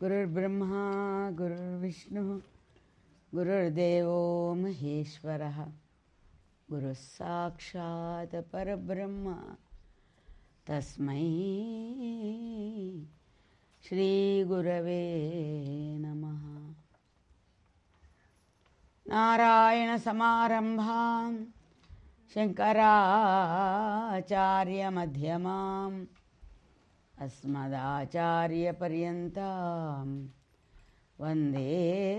गुरुर्ब्रह्मा गुरुर्विष्णुः गुरुर्देवो महेश्वरः गुरुः साक्षात् परब्रह्म तस्मै श्रीगुरवे नमः नारायणसमारम्भां शङ्कराचार्यमध्यमाम् अस्मदाचार्यपर्यन्तां वन्दे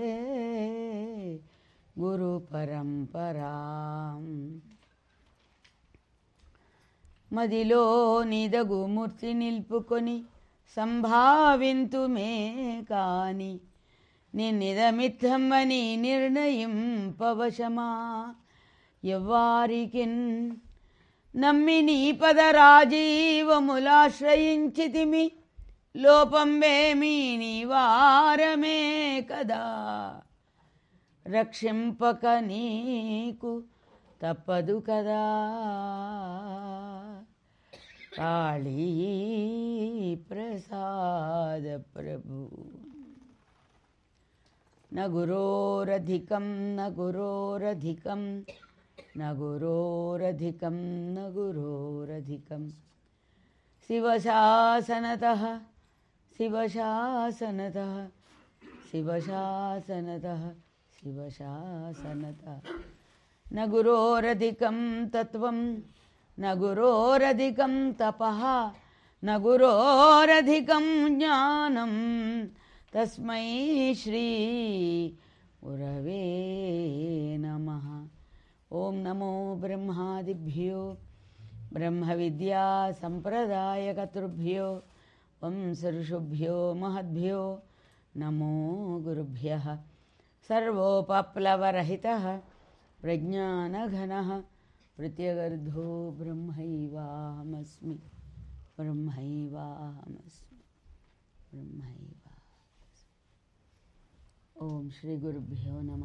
గురుపరంపరాం మదిలో నిదగుమూర్తి నిల్పుకొని సంభావింతుమే కాని నిన్నిదమిత్తమ్మని నిర్ణయింపవశమా ఎవ్వారికిన్ నమ్మి నీ పదరాజీవములాశ్రయించితిమి లోపంబేమీ నివారమే కదా రక్షింపక నీకు తప్పదు కదా కాళీ ప్రసాద ప్రభు న గురోరధికం న గురోరధికం న గురోరధికం న గురోరధికం శివశాసనత శివశాసనత శివశాసనత శివశాసనత న గురోరధికం తత్వం న గురోరధికం తపః న గురోరధికం జ్ఞానం తస్మై శ్రీ గురవే నమ ఓం నమో బ్రహ్మాదిభ్యో బ్రహ్మ విద్యా సంప్రదాయకతృభ్యో వంశఋషుభ్యో మహద్భ్యో నమో గురుభ్య సర్వోపప్లవరహితः ప్రజ్ఞానఘనः ప్రత్యగర్ధో బ్రహ్మైవాహమస్మి బ్రహ్మైవాహమస్మి బ్రహ్మైవా ఓం శ్రీ గురుభ్యో నమ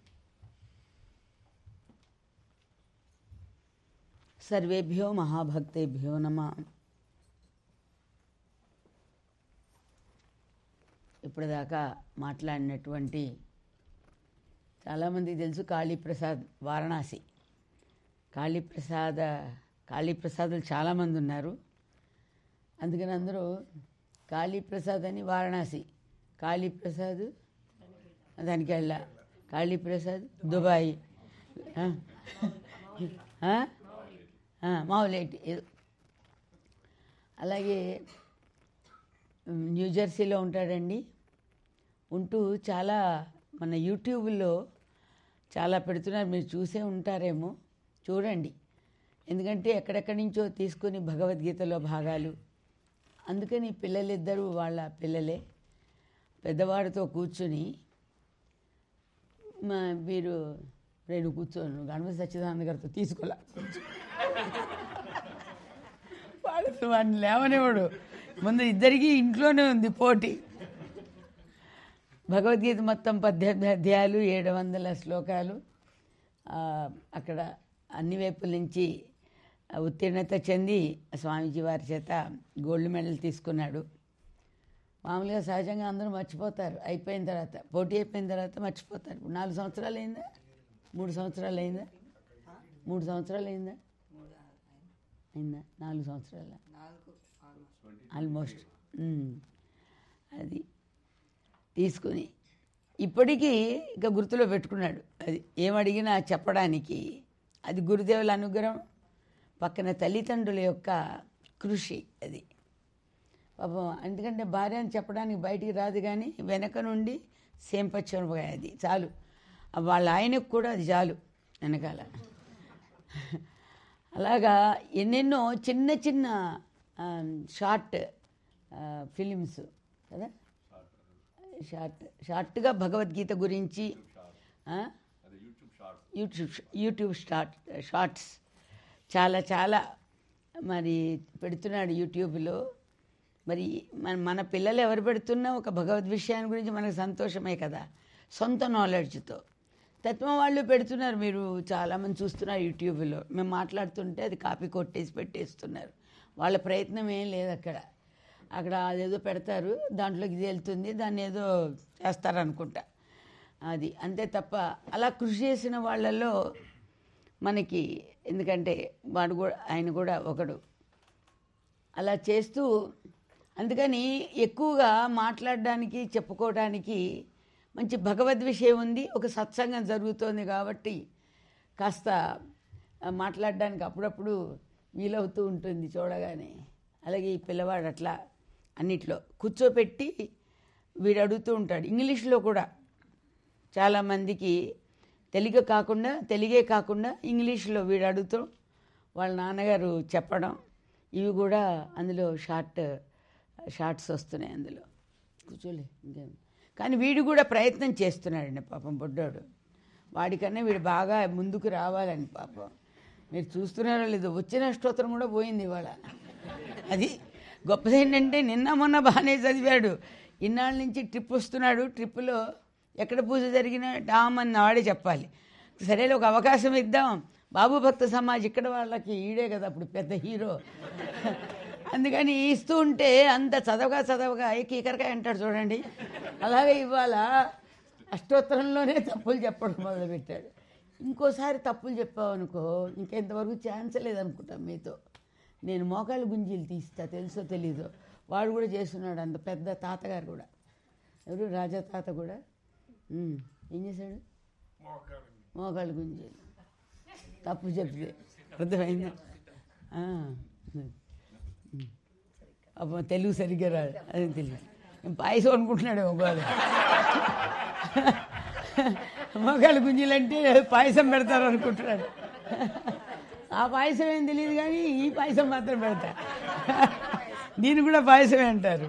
సర్వేభ్యో మహాభక్తేభ్యో నమ ఇప్పటిదాకా మాట్లాడినటువంటి చాలామందికి తెలుసు కాళీప్రసాద్ వారణాసి కాళీప్రసాద కాళీప్రసాదులు చాలామంది ఉన్నారు అందుకని అందరూ కాళీప్రసాద్ అని వారణాసి కాళీప్రసాద్ దానికి వెళ్ళా కాళీప్రసాద్ దుబాయ్ ఆ? ఆ? ఆ, మావులేటి ఏదో. అలాగే న్యూజెర్సీలో ఉంటాడండి ఉంటూ చాలా మన యూట్యూబ్లో చాలా పెడుతున్నారు మీరు చూసే ఉంటారేమో చూడండి ఎందుకంటే ఎక్కడెక్కడి నుంచో తీసుకొని భగవద్గీతలో భాగాలు అందుకని పిల్లలిద్దరూ వాళ్ళ పిల్లలే పెద్దవాడితో కూర్చుని మా మీరు నేను కూర్చోను గణపతి సచ్చిదానంద గారితో తీసుకోలే వాడు వాడిని లేవనివాడు ముందు ఇద్దరికి ఇంట్లోనే ఉంది పోటీ భగవద్గీత మొత్తం పద్దెనిమిది అధ్యాయాలు ఏడు వందల శ్లోకాలు ఆ, అక్కడ అన్ని వైపుల నుంచి ఉత్తీర్ణత చెంది స్వామీజీ వారి చేత గోల్డ్ మెడల్ తీసుకున్నాడు మామూలుగా సహజంగా అందరూ మర్చిపోతారు అయిపోయిన తర్వాత పోటీ అయిపోయిన తర్వాత మర్చిపోతారు ఇప్పుడు నాలుగు సంవత్సరాలు అయిందా మూడు సంవత్సరాలు అయిందా మూడు సంవత్సరాలు అయిందా అయిందా నాలుగు సంవత్సరాల ఆల్మోస్ట్ ఉమ్. అది తీసుకుని ఇప్పటికీ ఇక గుర్తులో పెట్టుకున్నాడు అది ఏమడిగినా చెప్పడానికి అది గురుదేవుల అనుగ్రహం పక్కన తల్లిదండ్రుల యొక్క కృషి అది పాపం ఎందుకంటే భార్య అని చెప్పడానికి బయటికి రాదు కానీ వెనక నుండి సేమ్ పచ్చమిరపకాయ అది చాలు వాళ్ళ ఆయనకు కూడా అది చాలు వెనకాల అలాగా ఎన్నెన్నో చిన్న చిన్న ఆ, షార్ట్ ఆ, ఫిలిమ్స్ కదా షార్ట్ షార్ట్గా భగవద్గీత గురించి ఆ? యూట్యూబ్ యూట్యూబ్ షార్ట్ షార్ట్స్ చాలా చాలా మరి పెడుతున్నాడు యూట్యూబ్లో మరి మన మన పిల్లలు ఎవరు పెడుతున్నా ఒక భగవద్ విషయాన్ని గురించి మనకు సంతోషమే కదా సొంత నాలెడ్జ్తో తత్వం వాళ్ళు పెడుతున్నారు మీరు చాలామంది చూస్తున్నారు యూట్యూబ్లో మేము మాట్లాడుతుంటే అది కాపీ కొట్టేసి పెట్టేస్తున్నారు వాళ్ళ ప్రయత్నం ఏం లేదు అక్కడ అక్కడ అదేదో పెడతారు దాంట్లోకి ఇది వెళ్తుంది దాన్ని ఏదో చేస్తారనుకుంటా అది అంతే తప్ప అలా కృషి చేసిన వాళ్ళల్లో మనకి ఎందుకంటే వాడు కూడా ఆయన కూడా ఒకడు అలా చేస్తూ అందుకని ఎక్కువగా మాట్లాడడానికి చెప్పుకోవడానికి మంచి భగవద్ విషయం ఉంది ఒక సత్సంగం జరుగుతోంది కాబట్టి కాస్త ఆ, మాట్లాడడానికి అప్పుడప్పుడు వీలవుతూ ఉంటుంది చూడగానే అలాగే ఈ పిల్లవాడు అట్లా అన్నిట్లో కూర్చోపెట్టి వీడు అడుగుతూ ఉంటాడు ఇంగ్లీష్లో కూడా చాలామందికి తెలుగు కాకుండా తెలుగే కాకుండా ఇంగ్లీష్లో వీడు అడుగుతూ వాళ్ళ నాన్నగారు చెప్పడం ఇవి కూడా అందులో షార్ట్ షార్ట్స్ వస్తున్నాయి అందులో కూర్చోలే ఇంకేం కానీ వీడు కూడా ప్రయత్నం చేస్తున్నాడండి పాపం బొడ్డోడు వాడికన్నా వీడు బాగా ముందుకు రావాలని పాపం మీరు చూస్తున్నారో లేదో వచ్చిన స్తోత్రం కూడా పోయింది ఇవాళ అది గొప్పది ఏంటంటే నిన్న మొన్న బాగానే చదివాడు ఇన్నాళ్ళ నుంచి ట్రిప్ వస్తున్నాడు ట్రిప్పులో ఎక్కడ పూజ జరిగినా డామ్ అని వాడే చెప్పాలి సరేలే ఒక అవకాశం ఇద్దాం బాబు భక్త సమాజ్ ఇక్కడ వాళ్ళకి ఈడే కదా అప్పుడు పెద్ద హీరో అందుకని ఇస్తూ ఉంటే అంత చదవగా చదవగా ఏ కీకరకాయ అంటాడు చూడండి అలాగే ఇవాళ అష్టోత్తరంలోనే తప్పులు చెప్పడం మొదలుపెట్టాడు ఇంకోసారి తప్పులు చెప్పావనుకో ఇంకెంతవరకు ఛాన్స్ లేదనుకుంటాం మీతో నేను మోకాలు గుంజీలు తీస్తా తెలుసో తెలీదో వాడు కూడా చేస్తున్నాడు అంత పెద్ద తాతగారు కూడా ఎవరు రాజా తాత కూడా ఉమ్, ఏం చేశాడు మోకాలు గుంజీలు తప్పు చెప్తే అర్థమైందా ఆ, ఉమ్. అప్పుడు తెలుగు సరిగ్గా రాదు అదే తెలియదు పాయసం అనుకుంటున్నాడు ఒకవేళ మొగాళ్ళ గుంజీలంటే పాయసం పెడతారు అనుకుంటున్నాడు ఆ పాయసం ఏం తెలియదు కానీ ఈ పాయసం మాత్రం పెడతా దీన్ని కూడా పాయసమే అంటారు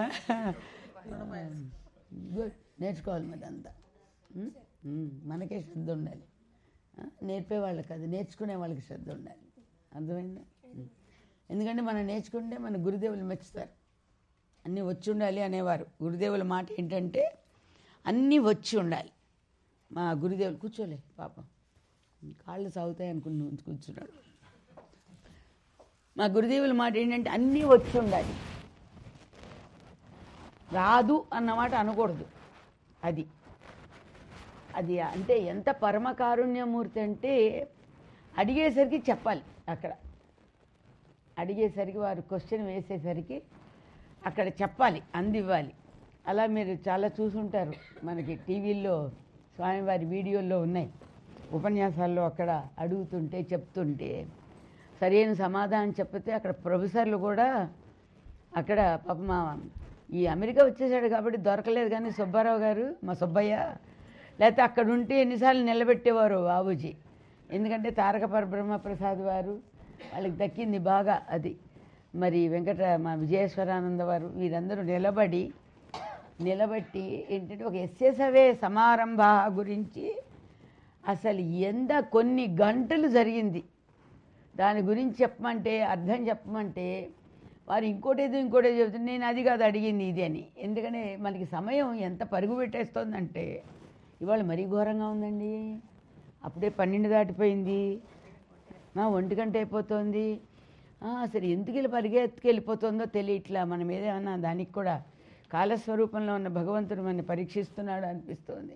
గుడ్ నేర్చుకోవాలి మరి అంతా ఉమ్, ఉమ్, మనకే శ్రద్ధ ఉండాలి ఆ, నేర్పే వాళ్ళకి అది నేర్చుకునే వాళ్ళకి శ్రద్ధ ఉండాలి అర్థమైందా ఉమ్. ఎందుకంటే మనం నేర్చుకుంటే మన గురుదేవులు మెచ్చుతారు అన్నీ వచ్చి ఉండాలి అనేవారు గురుదేవుల మాట ఏంటంటే అన్నీ వచ్చి ఉండాలి మా గురుదేవులు కూర్చోలే పాపం కాళ్ళు సాగుతాయి అనుకుని ఉంచి కూర్చున్నాడు మా గురుదేవుల మాట ఏంటంటే అన్నీ వచ్చి ఉండాలి రాదు అన్నమాట అనకూడదు అది అది అంటే ఎంత పరమ కారుణ్యమూర్తి అంటే అడిగేసరికి చెప్పాలి అక్కడ అడిగేసరికి వారు క్వశ్చన్ వేసేసరికి అక్కడ చెప్పాలి అందివ్వాలి అలా మీరు చాలా చూసుంటారు మనకి టీవీల్లో స్వామివారి వీడియోల్లో ఉన్నాయి ఉపన్యాసాల్లో అక్కడ అడుగుతుంటే చెప్తుంటే సరైన సమాధానం చెప్తే అక్కడ ప్రొఫెసర్లు కూడా అక్కడ పాప మా ఈ అమెరికా వచ్చేసాడు కాబట్టి దొరకలేదు కానీ సుబ్బారావు గారు మా సుబ్బయ్య లేకపోతే అక్కడ ఉంటే ఎన్నిసార్లు నిలబెట్టేవారు బాబూజీ ఎందుకంటే తారక పరబ్రహ్మ ప్రసాద్ వారు వాళ్ళకి దక్కింది బాగా అది మరి వెంకట మా విజయేశ్వరానంద వారు వీరందరూ నిలబడి నిలబెట్టి ఏంటంటే ఒక ఎస్ఎస్ఎవే సమారంభ గురించి అసలు ఎంత కొన్ని గంటలు జరిగింది దాని గురించి చెప్పమంటే అర్థం చెప్పమంటే వారు ఇంకోటేదో ఇంకోటేదో చెబుతుంది నేను అది కాదు అడిగింది ఇది అని ఎందుకంటే మనకి సమయం ఎంత పరుగు పెట్టేస్తోందంటే ఇవాళ మరీ ఘోరంగా ఉందండి అప్పుడే పన్నెండు దాటిపోయింది ఆ, ఒంటి గంట అయిపోతుంది ఆ, అసలు ఎందుకు ఇలా పరిగెత్తుకెళ్ళిపోతుందో తెలియట్లా మనం ఏదేమన్నా దానికి కూడా కాలస్వరూపంలో ఉన్న భగవంతుడు మనని పరీక్షిస్తున్నాడు అనిపిస్తోంది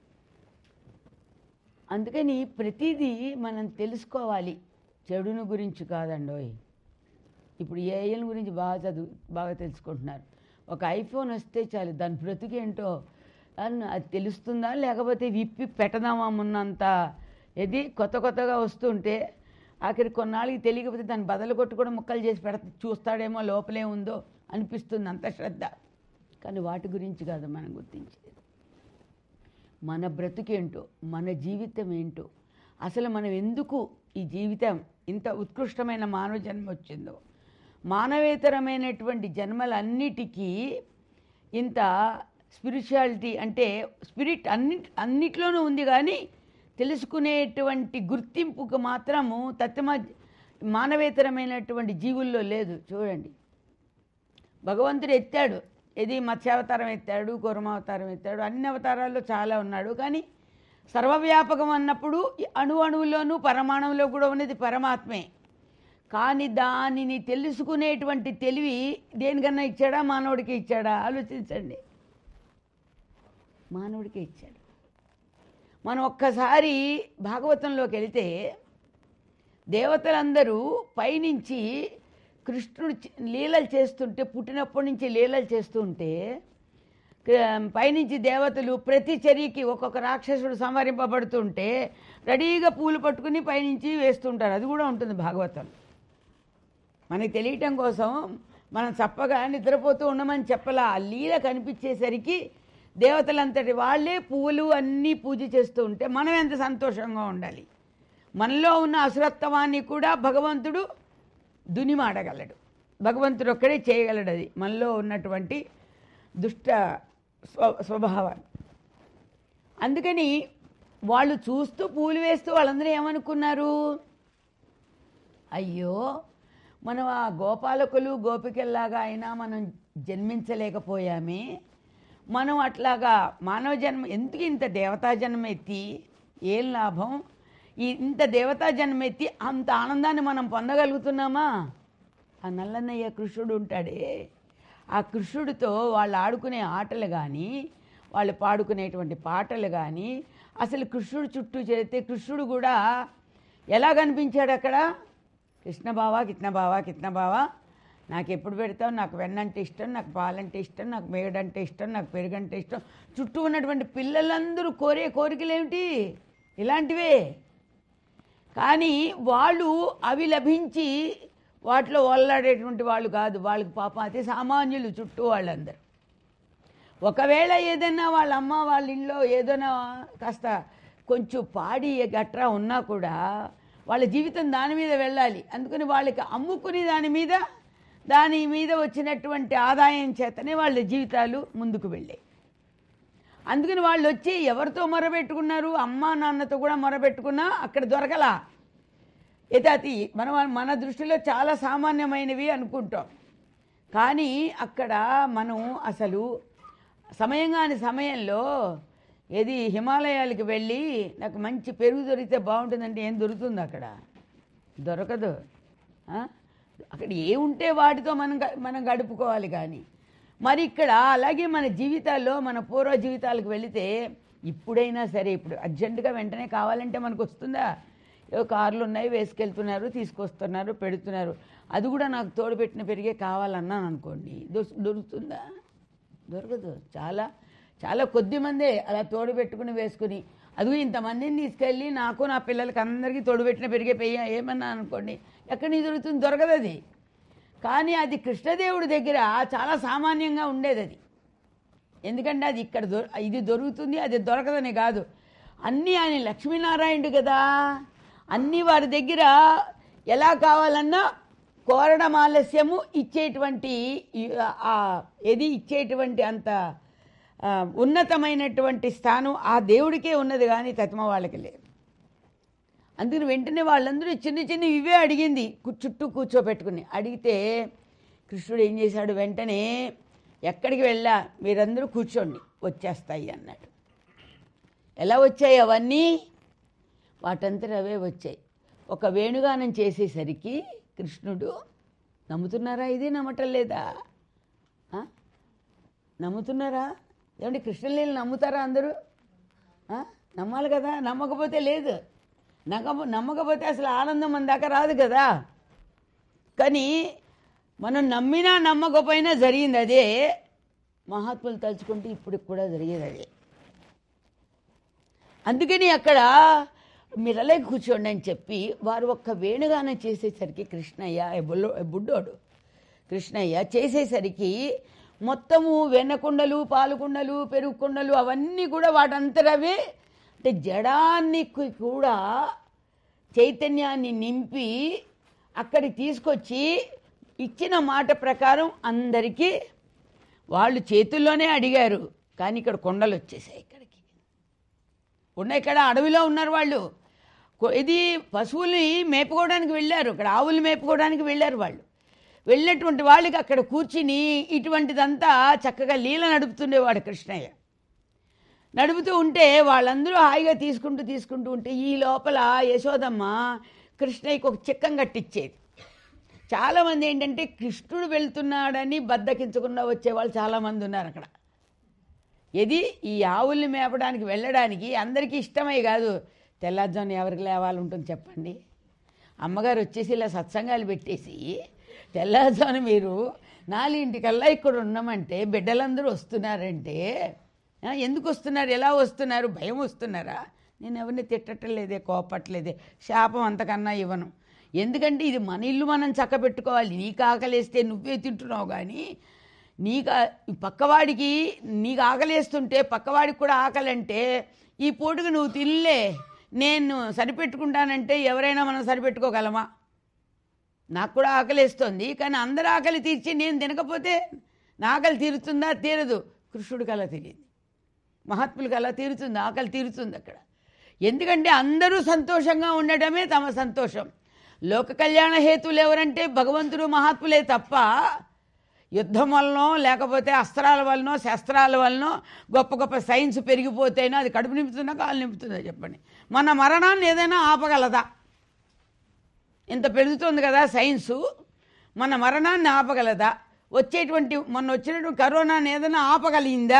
అందుకని ప్రతిదీ మనం తెలుసుకోవాలి చెడును గురించి కాదండోయ్ ఇప్పుడు ఏఐల గురించి బాగా చదువు బాగా తెలుసుకుంటున్నారు ఒక ఐఫోన్ వస్తే చాలు దాని బ్రతుకేంటో అన్- అది తెలుస్తుందా లేకపోతే విప్పి పెట్టదామా ఉన్నంత ఇది కొత్త కొత్తగా వస్తుంటే ఆఖరి కొన్నాళ్ళకి తెలియకపోతే దాన్ని బదలు కొట్టి కూడా ముక్కలు చేసి పెడ చూస్తాడేమో లోపలే ఉందో అనిపిస్తుంది అంత శ్రద్ధ కానీ వాటి గురించి కాదు మనం గుర్తించేది మన బ్రతుకేంటో మన జీవితం ఏంటో అసలు మనం ఎందుకు ఈ జీవితం ఇంత ఉత్కృష్టమైన మానవ జన్మ వచ్చిందో మానవేతరమైనటువంటి జన్మలన్నిటికీ ఇంత స్పిరిచువాలిటీ అంటే స్పిరిట్ అన్ని అన్నిట్లోనూ ఉంది కానీ తెలుసుకునేటువంటి గుర్తింపుకు మాత్రము తత్మ మానవేతరమైనటువంటి జీవుల్లో లేదు చూడండి భగవంతుడు ఎత్తాడు ఇది మత్స్యావతారం ఎత్తాడు కూరమావతారం ఎత్తాడు అన్ని అవతారాల్లో చాలా ఉన్నాడు కానీ సర్వవ్యాపకం అన్నప్పుడు ఈ అణు అణువులోనూ పరమాణువులో కూడా ఉన్నది పరమాత్మే కానీ దానిని తెలుసుకునేటువంటి తెలివి దేనికన్నా ఇచ్చాడా మానవుడికి ఇచ్చాడా ఆలోచించండి మానవుడికి ఇచ్చాడు మనం ఒక్కసారి భాగవతంలోకి వెళితే దేవతలందరూ పైనుంచి కృష్ణుడు చి- లీలలు చేస్తుంటే పుట్టినప్పటి నుంచి లీలలు చేస్తుంటే క- పైనుంచి దేవతలు ప్రతి చర్యకి ఒక్కొక్క రాక్షసుడు సంహరింపబడుతుంటే రెడీగా పూలు పట్టుకుని పైనుంచి వేస్తుంటారు అది కూడా ఉంటుంది భాగవతం మనకి తెలియటం కోసం మనం చప్పగా నిద్రపోతూ ఉండమని చెప్పలా ఆ లీల కనిపించేసరికి దేవతలంతటి వాళ్ళే పువ్వులు అన్నీ పూజ చేస్తూ ఉంటే మనం ఎంత సంతోషంగా ఉండాలి మనలో ఉన్న అసురత్వాన్ని కూడా భగవంతుడు దునిమాడగలడు భగవంతుడు ఒక్కడే చేయగలడు అది మనలో ఉన్నటువంటి దుష్ట స్వ స్వభావాన్ని అందుకని వాళ్ళు చూస్తూ పూలు వేస్తూ వాళ్ళందరూ ఏమనుకున్నారు అయ్యో మనం ఆ గోపాలకులు గోపికల్లాగా అయినా మనం జన్మించలేకపోయామే మనం అట్లాగా మానవ జన్మ ఎందుకు ఇంత దేవతా జన్మ ఎత్తి ఏం లాభం ఈ ఇంత దేవతా జన్మ ఎత్తి అంత ఆనందాన్ని మనం పొందగలుగుతున్నామా ఆ నల్లన్నయ్య కృష్ణుడు ఉంటాడే ఆ కృష్ణుడితో వాళ్ళు ఆడుకునే ఆటలు కానీ వాళ్ళు పాడుకునేటువంటి పాటలు కానీ అసలు కృష్ణుడు చుట్టూ చేరితే కృష్ణుడు కూడా ఎలా కనిపించాడు అక్కడ కృష్ణ బావా కిట్న బావా కిట్న బావా నాకు ఎప్పుడు పెడతావు నాకు వెన్నంటే ఇష్టం నాకు పాలంటే ఇష్టం నాకు మేగడంటే ఇష్టం నాకు పెరుగంటే ఇష్టం చుట్టూ ఉన్నటువంటి పిల్లలందరూ కోరే కోరికలు ఏమిటి ఇలాంటివే కానీ వాళ్ళు అవి లభించి వాటిలో వల్లాడేటువంటి వాళ్ళు కాదు వాళ్ళకి పాపం అతి సామాన్యులు చుట్టూ వాళ్ళందరూ ఒకవేళ ఏదైనా వాళ్ళ అమ్మ వాళ్ళ ఇంట్లో ఏదైనా కాస్త కొంచెం పాడి గట్రా ఉన్నా కూడా వాళ్ళ జీవితం దాని మీద వెళ్ళాలి అందుకని వాళ్ళకి అమ్ముకుని దాని మీద దాని మీద వచ్చినటువంటి ఆదాయం చేతనే వాళ్ళ జీవితాలు ముందుకు వెళ్ళాయి అందుకని వాళ్ళు వచ్చి ఎవరితో మొరబెట్టుకున్నారు అమ్మా నాన్నతో కూడా మొరబెట్టుకున్నా అక్కడ దొరకలా యథాతి మనం మన దృష్టిలో చాలా సామాన్యమైనవి అనుకుంటాం కానీ అక్కడ మనం అసలు సమయం కాని సమయంలో ఏది హిమాలయాలకు వెళ్ళి నాకు మంచి పెరుగు దొరికితే బాగుంటుందంటే ఏం దొరుకుతుంది అక్కడ దొరకదు ఆ? అక్కడ ఏ ఉంటే వాటితో మనం గ- మనం గడుపుకోవాలి కానీ మరి ఇక్కడ అలాగే మన జీవితాల్లో మన పూర్వ జీవితాలకు వెళితే ఇప్పుడైనా సరే ఇప్పుడు అర్జెంటుగా వెంటనే కావాలంటే మనకు వస్తుందా ఏవో కార్లు ఉన్నాయి వేసుకెళ్తున్నారు తీసుకొస్తున్నారు పెడుతున్నారు అది కూడా నాకు తోడు పెట్టిన పెరిగే కావాలన్నాను అనుకోండి దొ- దొరుకుతుందా దొరకదు చాలా చాలా కొద్ది మందే అలా తోడు పెట్టుకుని వేసుకుని అది ఇంతమందిని తీసుకెళ్ళి నాకు నా పిల్లలకి అందరికీ తోడు పెట్టిన పెరిగే పెయ్య ఏమన్నా అనుకోండి ఎక్కడి నుంచి దొరుకుతుంది దొరకదు అది కానీ అది కృష్ణదేవుడి దగ్గర చాలా సామాన్యంగా ఉండేది అది ఎందుకంటే అది ఇక్కడ దొ ఇది దొరుకుతుంది అది దొరకదని కాదు అన్నీ ఆయన లక్ష్మీనారాయణుడు కదా అన్నీ వారి దగ్గర ఎలా కావాలన్నా కోరడం ఆలస్యము ఇచ్చేటువంటి ఈ- ఆ ఏది ఇచ్చేటువంటి అంత ఆ, ఉన్నతమైనటువంటి స్థానం ఆ దేవుడికే ఉన్నది కానీ తత్మ వాళ్ళకి లేదు అందుకని వెంటనే వాళ్ళందరూ చిన్న చిన్న ఇవే అడిగింది కు- చుట్టూ కూర్చోబెట్టుకుని అడిగితే కృష్ణుడు ఏం చేశాడు వెంటనే ఎక్కడికి వెళ్ళా మీరందరూ కూర్చోండి వచ్చేస్తాయి అన్నాడు ఎలా వచ్చాయి అవన్నీ వాటంతట అవే వచ్చాయి ఒక వేణుగానం చేసేసరికి కృష్ణుడు నమ్ముతున్నారా ఇది నమ్మటం లేదా ఆ? నమ్ముతున్నారా ఏమంటే కృష్ణలీలు నమ్ముతారా అందరూ ఆ? నమ్మాలి కదా నమ్మకపోతే లేదు నమ్మ నమ్మకపోతే అసలు ఆనందం మన దాకా రాదు కదా కానీ మనం నమ్మినా నమ్మకపోయినా జరిగింది అదే మహాత్ములు తలుచుకుంటే ఇప్పుడు కూడా జరిగేది అదే అందుకని అక్కడ మీరు అలాగే కూర్చోండి అని చెప్పి వారు ఒక్క వేణుగానం చేసేసరికి కృష్ణయ్య ఏ బుల్లో ఏ బుడ్డోడు కృష్ణయ్య చేసేసరికి మొత్తము వెన్నకుండలు పాలుకుండలు పెరుగు కుండలు అవన్నీ కూడా వాటంతరవే అంటే జడానికి కూడా చైతన్యాన్ని నింపి అక్కడికి తీసుకొచ్చి ఇచ్చిన మాట ప్రకారం అందరికీ వాళ్ళు చేతుల్లోనే అడిగారు కానీ ఇక్కడ కొండలు వచ్చేసాయి ఇక్కడికి ఉన్న ఇక్కడ అడవిలో ఉన్నారు వాళ్ళు కొ- ఇది పశువుల్ని మేపుకోవడానికి వెళ్ళారు ఇక్కడ ఆవులు మేపుకోవడానికి వెళ్ళారు వాళ్ళు వెళ్ళినటువంటి వాళ్ళకి అక్కడ కూర్చుని ఇటువంటిదంతా చక్కగా లీల నడుపుతుండేవాడు కృష్ణయ్య నడుపుతూ ఉంటే వాళ్ళందరూ హాయిగా తీసుకుంటూ తీసుకుంటూ ఉంటే ఈ లోపల యశోదమ్మ కృష్ణయ్యకి ఒక చిక్కం కట్టించేది చాలామంది ఏంటంటే కృష్ణుడు వెళ్తున్నాడని బద్దకించకుండా వచ్చేవాళ్ళు చాలామంది ఉన్నారు అక్కడ ఇది ఈ ఆవుల్ని మేపడానికి వెళ్ళడానికి అందరికీ ఇష్టమై కాదు తెల్లారుజామున ఎవరికి లేవాలి ఉంటుంది చెప్పండి అమ్మగారు వచ్చేసి ఇలా సత్సంగాలు పెట్టేసి తెల్లారుజామున మీరు నాలుగింటికల్లా ఇక్కడ ఉన్నామంటే బిడ్డలందరూ వస్తున్నారంటే ఆ, ఎందుకు వస్తున్నారు ఎలా వస్తున్నారు భయం వస్తున్నారా నేను ఎవరిని తిట్టడం లేదే కోపట్లేదే శాపం అంతకన్నా ఇవ్వను ఎందుకంటే ఇది మన ఇల్లు మనం చక్కబెట్టుకోవాలి నీకు ఆకలేస్తే నువ్వే తింటున్నావు కానీ నీకు ఆ- పక్కవాడికి నీకు ఆకలేస్తుంటే పక్కవాడికి కూడా ఆకలి అంటే ఈ పూటకు నువ్వు తినలే నేను సరిపెట్టుకుంటానంటే ఎవరైనా మనం సరిపెట్టుకోగలమా నాకు కూడా ఆకలిస్తుంది కానీ అందరి ఆకలి తీర్చి నేను తినకపోతే నా ఆకలి తీరుతుందా తీరదు కృష్ణుడికి అలా తెలియదు మహాత్ములకి అలా తీరుతుంది ఆకలి తీరుతుంది అక్కడ ఎందుకంటే అందరూ సంతోషంగా ఉండటమే తమ సంతోషం లోక కళ్యాణ హేతువులు ఎవరంటే భగవంతుడు మహాత్ములే తప్ప యుద్ధం వలనో లేకపోతే అస్త్రాల వలనో శస్త్రాల వలనో గొప్ప గొప్ప సైన్స్ పెరిగిపోతేనో అది కడుపు నింపుతుందా కాలు నింపుతుందా చెప్పండి మన మరణాన్ని ఏదైనా ఆపగలదా ఇంత పెరుగుతుంది కదా సైన్సు మన మరణాన్ని ఆపగలదా వచ్చేటువంటి మొన్న వచ్చినటువంటి కరోనాని ఏదైనా ఆపగలిగిందా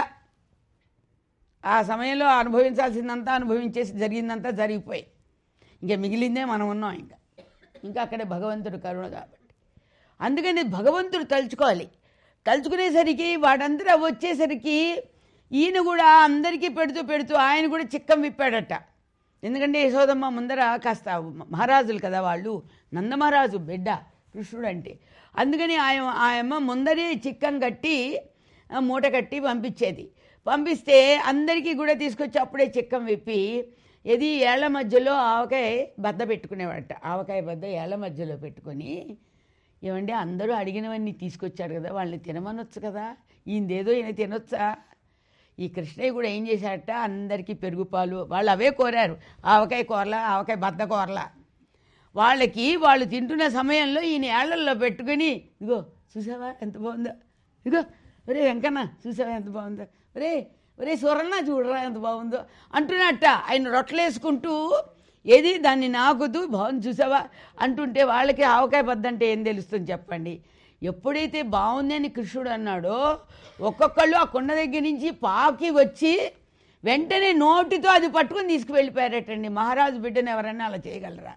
ఆ సమయంలో అనుభవించాల్సిందంతా అనుభవించేసి జరిగిందంతా జరిగిపోయి ఇంకా మిగిలిందే మనం ఉన్నాం ఇంకా ఇంకా అక్కడే భగవంతుడు కరుణ కాబట్టి అందుకని భగవంతుడు తలుచుకోవాలి తలుచుకునేసరికి వాడందరూ అవి వచ్చేసరికి ఈయన కూడా అందరికీ పెడుతూ పెడుతూ ఆయన కూడా చిక్కం విప్పాడట ఎందుకంటే యశోదమ్మ ముందర కాస్త మహారాజులు కదా వాళ్ళు నందమహారాజు బిడ్డ కృష్ణుడు అంటే అందుకని ఆయన ఆయమ్మ ముందరే చిక్కం కట్టి ఆ, మూట కట్టి పంపించేది పంపిస్తే అందరికీ కూడా తీసుకొచ్చి అప్పుడే చిక్కం విప్పి ఇది ఏళ్ల మధ్యలో ఆవకాయ బద్ద పెట్టుకునేవాడట ఆవకాయ బద్ద ఏళ్ల మధ్యలో పెట్టుకొని ఏమంటే అందరూ అడిగినవన్నీ తీసుకొచ్చాడు కదా వాళ్ళని తినమనొచ్చు కదా ఈయనదేదో ఈయన తినొచ్చా ఈ కృష్ణయ్య కూడా ఏం చేశాడట అందరికీ పెరుగు పాలు వాళ్ళు అవే కోరారు ఆవకాయ కూరల ఆవకాయ బద్ద కూరల వాళ్ళకి వాళ్ళు తింటున్న సమయంలో ఈయన ఏళ్లల్లో పెట్టుకుని ఇదిగో చూసావా ఎంత బాగుందో ఇదిగో ఒరే వెంకన్న చూసావా ఎంత బాగుందో ఒరే ఒరే సురన్న చూడరా ఎంత బాగుందో అంటున్నట్ట ఆయన రొట్టలేసుకుంటూ ఏది దాన్ని నాకుతూ బాగుంది చూసావా అంటుంటే వాళ్ళకి ఆవకాయ బద్ద అంటే ఏం తెలుస్తుంది చెప్పండి ఎప్పుడైతే బాగుంది అని కృష్ణుడు అన్నాడో ఒక్కొక్కళ్ళు ఆ కొండ దగ్గర నుంచి పాకి వచ్చి వెంటనే నోటితో అది పట్టుకొని తీసుకువెళ్ళిపోయారటండి మహారాజు బిడ్డను ఎవరైనా అలా చేయగలరా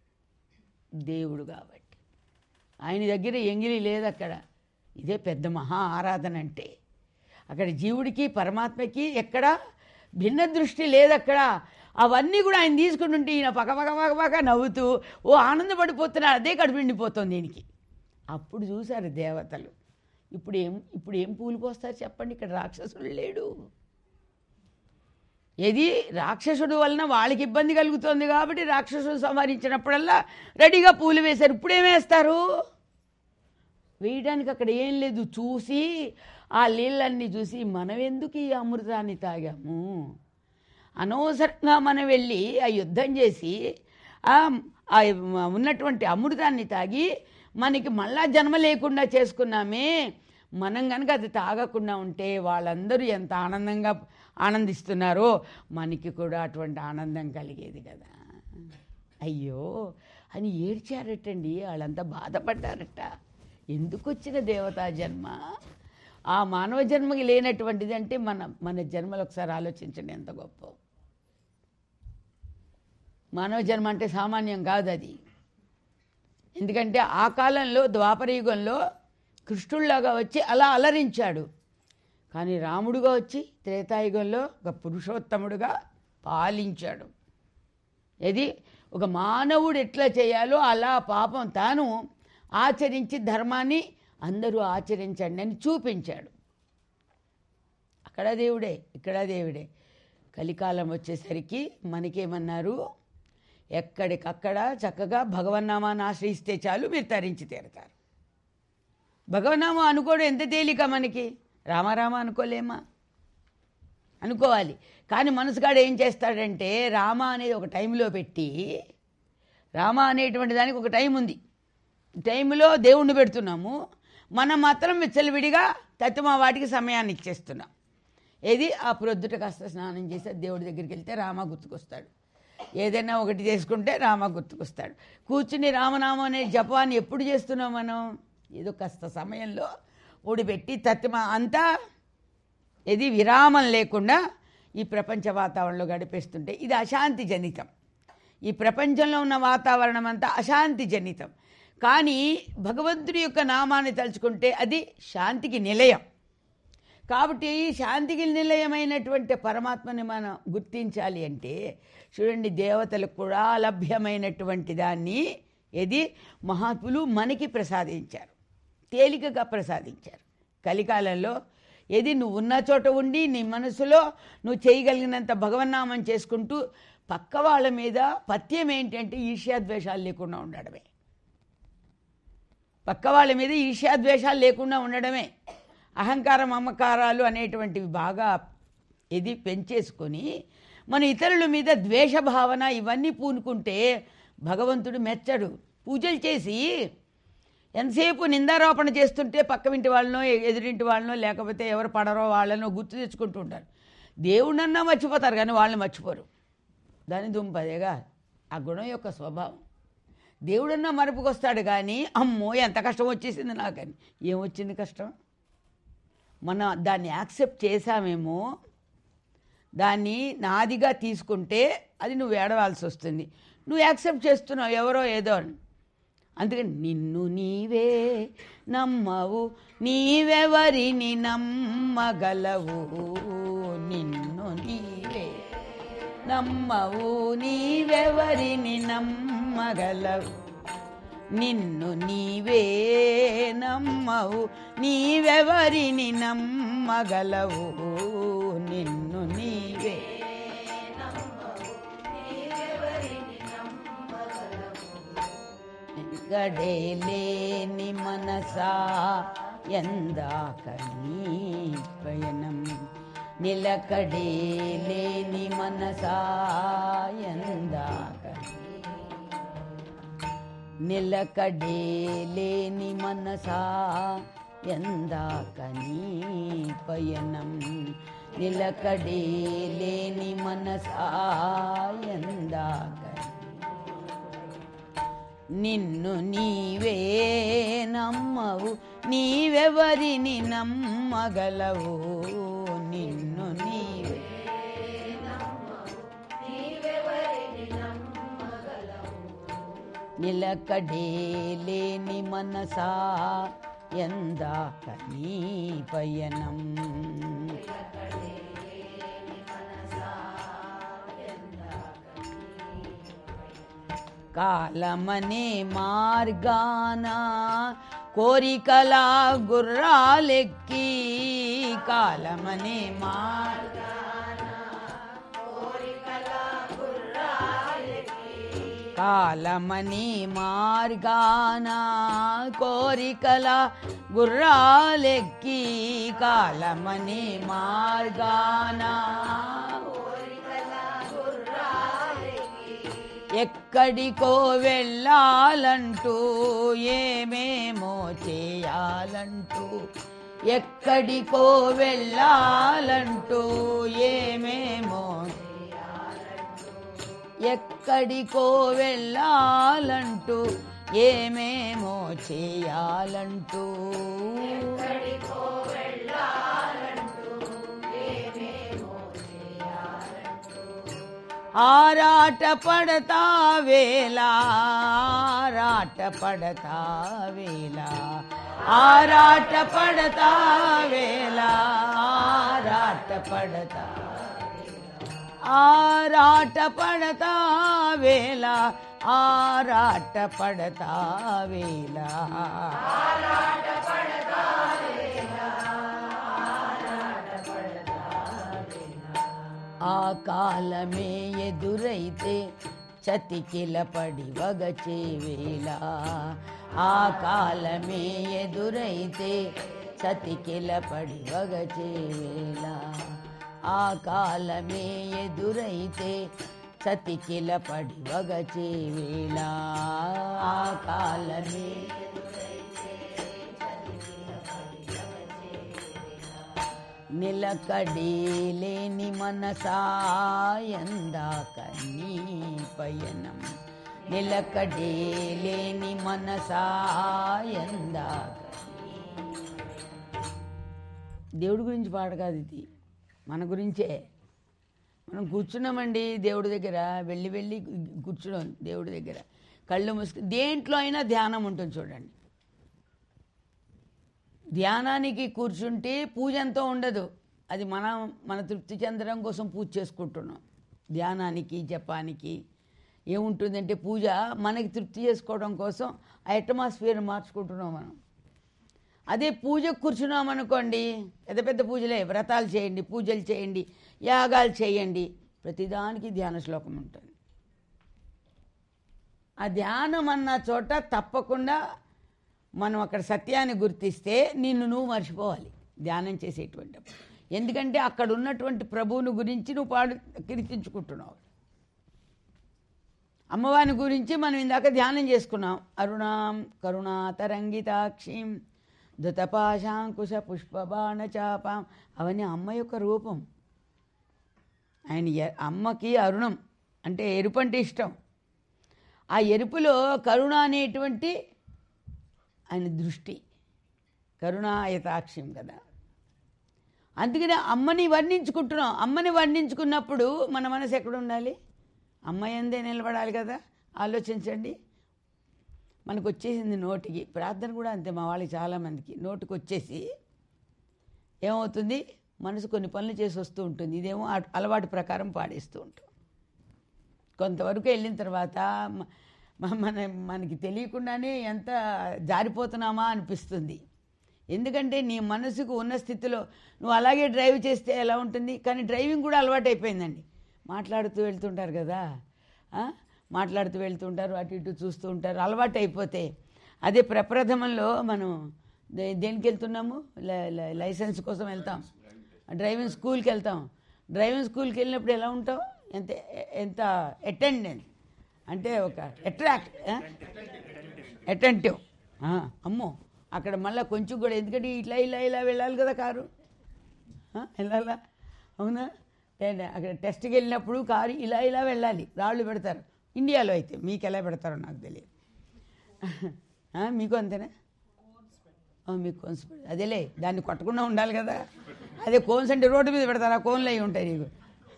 దేవుడు కాబట్టి ఆయన దగ్గర ఎంగిలి లేదు అక్కడ ఇదే పెద్ద మహా ఆరాధన అంటే అక్కడ జీవుడికి పరమాత్మకి ఎక్కడ భిన్న దృష్టి లేదు అక్కడ అవన్నీ కూడా ఆయన తీసుకుని ఉంటే ఈయన పక్క పక్క పక్క పక్క నవ్వుతూ ఓ ఆనందపడిపోతున్నాడు అదే కడుపుండిపోతుంది దీనికి అప్పుడు చూశారు దేవతలు ఇప్పుడు ఏం ఇప్పుడు ఏం పూలు పోస్తారు చెప్పండి ఇక్కడ రాక్షసుడు లేడు ఏది రాక్షసుడు వలన వాళ్ళకి ఇబ్బంది కలుగుతుంది కాబట్టి రాక్షసుడు సంహరించినప్పుడల్లా రెడీగా పూలు వేశారు ఇప్పుడేం వేస్తారు వేయడానికి అక్కడ ఏం లేదు చూసి ఆ నీళ్ళన్నీ చూసి మనం ఎందుకు ఈ అమృతాన్ని తాగాము అనవసరంగా మనం వెళ్ళి ఆ యుద్ధం చేసి ఆ ఆ ఉన్నటువంటి అమృతాన్ని తాగి మనకి మళ్ళా జన్మ లేకుండా చేసుకున్నామే మనం కనుక అది తాగకుండా ఉంటే వాళ్ళందరూ ఎంత ఆనందంగా ఆనందిస్తున్నారో మనకి కూడా అటువంటి ఆనందం కలిగేది కదా అయ్యో అని ఏడ్చారటండి వాళ్ళంతా బాధపడ్డారట ఎందుకు వచ్చిన దేవతా జన్మ ఆ మానవ జన్మకి లేనటువంటిది అంటే మన మన జన్మలు ఒకసారి ఆలోచించండి ఎంత గొప్ప మానవ జన్మ అంటే సామాన్యం కాదు అది ఎందుకంటే ఆ కాలంలో ద్వాపరయుగంలో కృష్ణుల్లాగా వచ్చి అలా అలరించాడు కానీ రాముడుగా వచ్చి త్రేతాయుగంలో ఒక పురుషోత్తముడుగా పాలించాడు ఇది ఒక మానవుడు ఎట్లా చేయాలో అలా పాపం తాను ఆచరించి ధర్మాన్ని అందరూ ఆచరించండి అని చూపించాడు అక్కడ దేవుడే ఇక్కడ దేవుడే కలికాలం వచ్చేసరికి మనకేమన్నారు ఎక్కడికక్కడ చక్కగా భగవన్నామాన్ని ఆశ్రయిస్తే చాలు మీరు తరించి తీరతారు భగవన్నామం అనుకోవడం ఎంత తేలిక మనకి రామారామ అనుకోలేమా అనుకోవాలి కానీ మనసుగాడు ఏం చేస్తాడంటే రామ అనేది ఒక టైంలో పెట్టి రామ అనేటువంటి దానికి ఒక టైం ఉంది టైంలో దేవుణ్ణి పెడుతున్నాము మనం మాత్రం విచ్చలవిడిగా తత్వమా వాటికి సమయాన్ని ఇచ్చేస్తున్నాం ఏది ఆ ప్రొద్దుట కాస్త స్నానం చేసి దేవుడి దగ్గరికి వెళ్తే రామ గుర్తుకొస్తాడు ఏదైనా ఒకటి చేసుకుంటే రామ గుర్తుకొస్తాడు కూర్చుని రామనామం అనే జపాన్ని ఎప్పుడు చేస్తున్నాం మనం ఏదో కాస్త సమయంలో ఊడిపెట్టి తత్మ అంతా ఇది విరామం లేకుండా ఈ ప్రపంచ వాతావరణంలో గడిపేస్తుంటే ఇది అశాంతి జనితం ఈ ప్రపంచంలో ఉన్న వాతావరణం అంతా అశాంతి జనితం కానీ భగవంతుడి యొక్క నామాన్ని తలుచుకుంటే అది శాంతికి నిలయం కాబట్టి శాంతికి నిలయమైనటువంటి పరమాత్మని మనం గుర్తించాలి అంటే చూడండి దేవతలకు కూడా లభ్యమైనటువంటి దాన్ని ఏది మహాత్ములు మనకి ప్రసాదించారు తేలికగా ప్రసాదించారు కలికాలంలో ఏది నువ్వు ఉన్న చోట ఉండి నీ మనసులో నువ్వు చేయగలిగినంత భగవన్నామం చేసుకుంటూ పక్క వాళ్ళ మీద పథ్యం ఏంటంటే ఈర్ష్యాద్వేషాలు లేకుండా ఉండడమే పక్క వాళ్ళ మీద ఈర్ష్యాద్వేషాలు లేకుండా ఉండడమే అహంకారం మమకారాలు అనేటువంటివి బాగా ఇది పెంచేసుకొని మన ఇతరుల మీద ద్వేష భావన ఇవన్నీ పూనుకుంటే భగవంతుడు మెచ్చడు పూజలు చేసి ఎంతసేపు నిందారోపణ చేస్తుంటే పక్క ఇంటి వాళ్ళనో ఎదురింటి వాళ్ళనో లేకపోతే ఎవరు పడరో వాళ్ళనో గుర్తు తెచ్చుకుంటూ ఉంటారు దేవుడన్నా మర్చిపోతారు కానీ వాళ్ళని మర్చిపోరు దాని దుంపదేగా ఆ గుణం యొక్క స్వభావం దేవుడన్నా మరపుకొస్తాడు కానీ అమ్మో ఎంత కష్టం వచ్చేసింది నాకని ఏమొచ్చింది కష్టం మనం దాన్ని యాక్సెప్ట్ చేశామేమో దాన్ని నాదిగా తీసుకుంటే అది నువ్వు ఏడవాల్సి వస్తుంది నువ్వు యాక్సెప్ట్ చేస్తున్నావు ఎవరో ఏదో అని అందుకని నిన్ను నీవే నమ్మవు నీవెవరిని నమ్మగలవు నిన్ను నీవే నమ్మవు నీవెవరిని నమ్మగలవు నిన్ను నీవే నమ్మవు నీవెవరిని నమ్మగలవు నిన్ను నీవే గడేలేని మనసా ఎందాక నీ పయనం నిలకడేలేని మనసా ఎందాక నిలకడేలేని మనసా ఎందాక నీ పయనం నిలకడేలేని మనసా ఎందాక నిన్ను నీవే నమ్మవు నీవెవరిని నమ్మగలవు నిన్ను నీవే నిలకడేలేని మనసా ఎందాక నీ పయనం కాలమనే మార్గాన కోరికల గుర్రాలెక్కి కాలమనే మార్గ కాలమని మార్గాన కోరికల గుర్రాలెక్కి కాలమని మార్గాన ఎక్కడికో వెళ్ళాలంటూ ఏమేమో చేయాలంటూ ఎక్కడికో వెళ్ళాలంటూ ఏమేమో ఎక్కడికో వెళ్ళాలంటూ ఏమేమో చేయాలంటూ ఆరాట పడతా వేళ ఆరాట పడతా వేళ ఆరాట పడతా వేళ ఆరాట పడతా ఆరాట పడతా వేళ ఆరాట పడతా వేళ ఆ కాలమే ఎదురైతే చతికిల పడి వగచే వేళ ఆ కాలమే ఎదురైతే చతికిల పడి వగచే వేళ ఆ కాలమే ఎదురైతే చతికిల పడి వగచే వేళ ఆ కాలమే నిలకడే లేని మనసా ఎందాక నీ పయనం నిలకడే లేని మనసా ఎందాక దేవుడి గురించి పాట కాదు ఇది మన గురించే మనం కూర్చున్నామండి దేవుడి దగ్గర వెళ్ళి వెళ్ళి కూర్చున్నాం దేవుడి దగ్గర కళ్ళు మూసుకు దేంట్లో అయినా ధ్యానం ఉంటుంది చూడండి ధ్యానానికి కూర్చుంటే పూజ ఎంతో ఉండదు అది మన మన తృప్తి చెందడం కోసం పూజ చేసుకుంటున్నాం ధ్యానానికి జపానికి ఏముంటుందంటే పూజ మనకి తృప్తి చేసుకోవడం కోసం ఆ అట్మాస్ఫియర్ మార్చుకుంటున్నాం మనం అదే పూజకు కూర్చున్నాం అనుకోండి పెద్ద పెద్ద పూజలే వ్రతాలు చేయండి పూజలు చేయండి యాగాలు చేయండి ప్రతిదానికి ధ్యాన శ్లోకం ఉంటుంది ఆ ధ్యానం అన్న చోట తప్పకుండా మనం అక్కడ సత్యాన్ని గుర్తిస్తే నిన్ను నువ్వు మర్చిపోవాలి ధ్యానం చేసేటువంటి ఎందుకంటే అక్కడ ఉన్నటువంటి ప్రభువుని గురించి నువ్వు పాడు కీర్తించుకుంటున్నావు అమ్మవారిని గురించి మనం ఇందాక ధ్యానం చేసుకున్నాం అరుణాం కరుణాతరంగితాక్షిం ధృతపాశాంకుశ పుష్పబాణ చాపాం అవన్నీ అమ్మ యొక్క రూపం ఆయన ఎ- అమ్మకి అరుణం అంటే ఎరుపు అంటే ఇష్టం ఆ ఎరుపులో కరుణ అనేటువంటి ఆయన దృష్టి కరుణాయతాక్షం కదా అందుకనే అమ్మని వర్ణించుకుంటున్నాం అమ్మని వర్ణించుకున్నప్పుడు మన మనసు ఎక్కడ ఉండాలి అమ్మ ఎందే నిలబడాలి కదా ఆలోచించండి మనకు వచ్చేసింది నోటికి ప్రార్థన కూడా అంతే మా వాళ్ళకి చాలామందికి నోటికి వచ్చేసి ఏమవుతుంది మనసు కొన్ని పనులు చేసి వస్తూ ఉంటుంది ఇదేమో ఆ- అలవాటు ప్రకారం పాడేస్తూ ఉంటాం కొంతవరకు వెళ్ళిన తర్వాత మ- మ- మన మనకి తెలియకుండానే ఎంత జారిపోతున్నామా అనిపిస్తుంది ఎందుకంటే నీ మనసుకు ఉన్న స్థితిలో నువ్వు అలాగే డ్రైవ్ చేస్తే ఎలా ఉంటుంది కానీ డ్రైవింగ్ కూడా అలవాటు అయిపోయిందండి మాట్లాడుతూ వెళ్తుంటారు కదా ఆ? మాట్లాడుతూ వెళ్తుంటారు అటు ఇటు చూస్తూ ఉంటారు అలవాటు అయిపోతే అదే ప్రప్రథమంలో మనం దే- దేనికి వెళ్తున్నాము లై- లై- లైసెన్స్ కోసం వెళ్తాం డ్రైవింగ్ స్కూల్కి వెళ్తాం డ్రైవింగ్ స్కూల్కి వెళ్ళినప్పుడు ఎలా ఉంటాం ఎంత ఎంత అటెండెన్స్ అంటే ఒక అట్రాక్ట్ అటెంటివ్ అమ్మో అక్కడ మళ్ళీ కొంచెం కూడా ఎందుకంటే ఇట్లా ఇలా ఇలా వెళ్ళాలి కదా కారు ఆ, వెళ్ళాలా అవునా లేదు, అక్కడ టెస్ట్కి వెళ్ళినప్పుడు కారు ఇలా ఇలా వెళ్ళాలి రాళ్ళు పెడతారు ఇండియాలో అయితే మీకు ఎలా పెడతారో నాకు తెలియదు ఆ, మీకు అంతేనా ఆ, మీకు కోన్స్ పెడ- అదేలే దాన్ని కొట్టకుండా ఉండాలి కదా అదే కోన్స్ అంటే రోడ్డు మీద పెడతారు ఆ కోన్లు అవి ఉంటాయి నీకు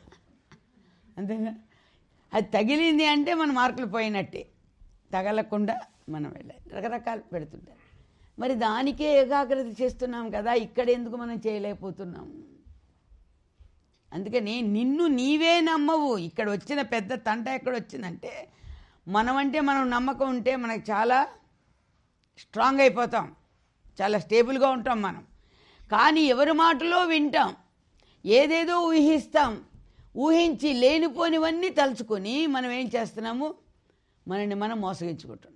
అంతేగా అది తగిలింది అంటే మన మార్కులు పోయినట్టే తగలకుండా మనం వెళ్ళాలి రకరకాలు పెడుతుంటారు మరి దానికే ఏకాగ్రత చేస్తున్నాం కదా ఇక్కడ ఎందుకు మనం చేయలేకపోతున్నాము అందుకని నిన్ను నీవే నమ్మవు ఇక్కడ వచ్చిన పెద్ద తంట ఎక్కడ వచ్చిందంటే మనమంటే మనం నమ్మకం ఉంటే మనకు చాలా స్ట్రాంగ్ అయిపోతాం చాలా స్టేబుల్గా ఉంటాం మనం కానీ ఎవరి మాటలో వింటాం ఏదేదో ఊహిస్తాం ఊహించి లేనిపోనివన్నీ తలుచుకొని మనం ఏం చేస్తున్నాము మనల్ని మనం మోసగించుకుంటున్నాం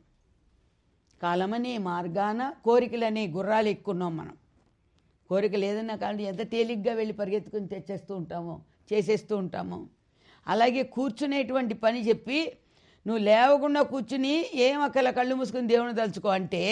కాలమనే మార్గాన కోరికలనే గుర్రాలు ఎక్కున్నాం మనం కోరికలు ఏదైనా కానీ ఎంత తేలిగ్గా వెళ్ళి పరిగెత్తుకుని తెచ్చేస్తూ ఉంటామో చేసేస్తూ ఉంటామో అలాగే కూర్చునేటువంటి పని చెప్పి నువ్వు లేవకుండా కూర్చుని ఏం అక్కల కళ్ళు మూసుకుని దేవుని తలుచుకో అంటే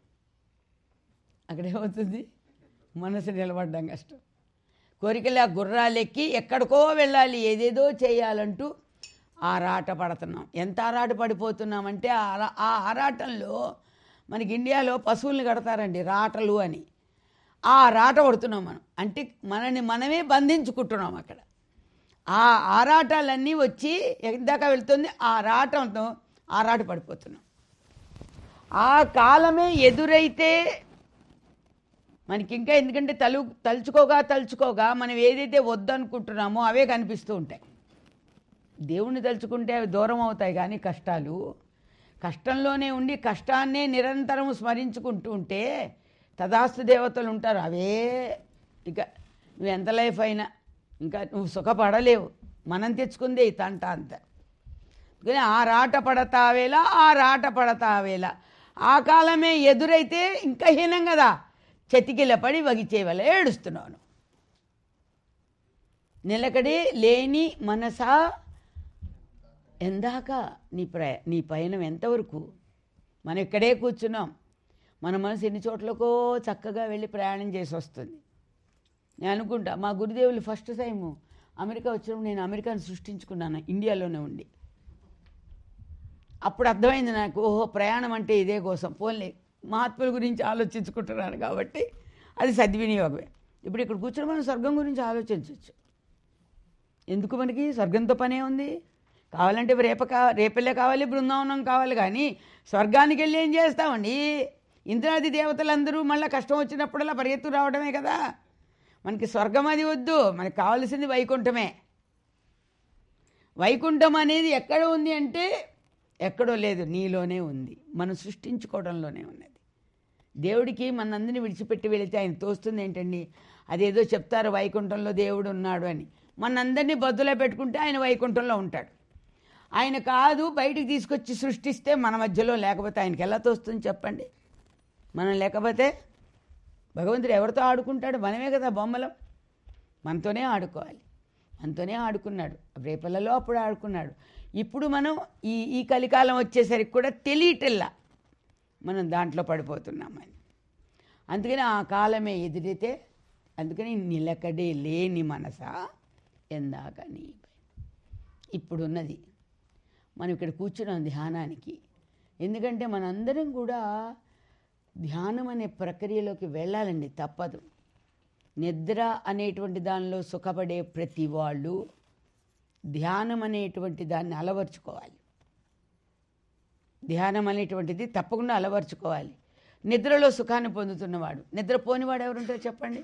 అక్కడ ఏమవుతుంది మనసు నిలబడడం కష్టం కోరికలు ఆ గుర్రాలెక్కి ఎక్కడికో వెళ్ళాలి ఏదేదో చేయాలంటూ ఆరాట పడుతున్నాం ఎంత ఆరాట పడిపోతున్నామంటే ఆ ఆరా- ఆ ఆరాటంలో మనకి ఇండియాలో పశువుల్ని కడతారండి రాటలు అని ఆ రాట పడుతున్నాం మనం అంటే మనని మనమే బంధించుకుంటున్నాం అక్కడ ఆ ఆరాటాలన్నీ వచ్చి ఎందాక వెళ్తుంది ఆ రాటంతో ఆరాట పడిపోతున్నాం ఆ కాలమే ఎదురైతే మనకి ఇంకా ఎందుకంటే తలు తలుచుకోగా తలుచుకోగా మనం ఏదైతే వద్దనుకుంటున్నామో అవే కనిపిస్తూ ఉంటాయి దేవుణ్ణి తలుచుకుంటే అవి దూరం అవుతాయి కానీ కష్టాలు కష్టంలోనే ఉండి కష్టాన్నే నిరంతరం స్మరించుకుంటూ ఉంటే తదాస్తు దేవతలు ఉంటారు అవే ఇక నువ్వు ఎంత లైఫ్ అయినా ఇంకా నువ్వు సుఖపడలేవు మనం తెచ్చుకుందే ఈ తంట అంత కానీ ఆ రాట పడతావేలా ఆ రాట పడతావేలా ఆ కాలమే ఎదురైతే ఇంకా హీనం కదా చతికిల పడి వగిచేవల ఏడుస్తున్నాను నిలకడే లేని మనసా ఎందాక నీ ప్ర నీ పయనం ఎంతవరకు మనం ఇక్కడే కూర్చున్నాం మన మనసు ఎన్ని చోట్లకో చక్కగా వెళ్ళి ప్రయాణం చేసి వస్తుంది నేను అనుకుంటా మా గురుదేవులు ఫస్ట్ టైం అమెరికా వచ్చినప్పుడు నేను అమెరికాను సృష్టించుకున్నాను ఇండియాలోనే ఉండి అప్పుడు అర్థమైంది నాకు ఓహో ప్రయాణం అంటే ఇదే కోసం పోన్లే మహాత్ముల గురించి ఆలోచించుకుంటున్నాను కాబట్టి అది సద్వినియోగమే ఇప్పుడు ఇక్కడ కూర్చొని మనం స్వర్గం గురించి ఆలోచించవచ్చు ఎందుకు మనకి స్వర్గంతో పనే ఉంది కావాలంటే రేప కా రేపల్లే కావాలి బృందావనం కావాలి కానీ స్వర్గానికి వెళ్ళి ఏం చేస్తామండి ఇంద్రాది దేవతలందరూ మళ్ళీ కష్టం వచ్చినప్పుడల్లా పరిగెత్తు రావడమే కదా మనకి స్వర్గం అది వద్దు మనకి కావాల్సింది వైకుంఠమే వైకుంఠం అనేది ఎక్కడ ఉంది అంటే ఎక్కడో లేదు నీలోనే ఉంది మనం సృష్టించుకోవడంలోనే ఉన్నది దేవుడికి మనందరినీ విడిచిపెట్టి వెళితే ఆయన తోస్తుంది ఏంటండి అదేదో చెప్తారు వైకుంఠంలో దేవుడు ఉన్నాడు అని మనందరినీ బద్దులో పెట్టుకుంటే ఆయన వైకుంఠంలో ఉంటాడు ఆయన కాదు బయటికి తీసుకొచ్చి సృష్టిస్తే మన మధ్యలో లేకపోతే ఆయనకి ఎలా తోస్తుంది చెప్పండి మనం లేకపోతే భగవంతుడు ఎవరితో ఆడుకుంటాడు మనమే కదా బొమ్మలం మనతోనే ఆడుకోవాలి మనతోనే ఆడుకున్నాడు రేపల్లలో అప్పుడు ఆడుకున్నాడు ఇప్పుడు మనం ఈ ఈ కలికాలం వచ్చేసరికి కూడా తెలియటల్లా మనం దాంట్లో పడిపోతున్నామని అందుకని ఆ కాలమే ఎదురైతే అందుకని నిలకడే లేని మనస ఎందాక నీ ఇప్పుడున్నది మనం ఇక్కడ కూర్చున్నాం ధ్యానానికి ఎందుకంటే మనందరం కూడా ధ్యానం అనే ప్రక్రియలోకి వెళ్ళాలండి తప్పదు నిద్ర అనేటువంటి దానిలో సుఖపడే ప్రతి వాళ్ళు ధ్యానం అనేటువంటి దాన్ని అలవర్చుకోవాలి ధ్యానం అనేటువంటిది తప్పకుండా అలవర్చుకోవాలి నిద్రలో సుఖాన్ని పొందుతున్నవాడు నిద్ర పోనివాడు ఎవరుంటారో చెప్పండి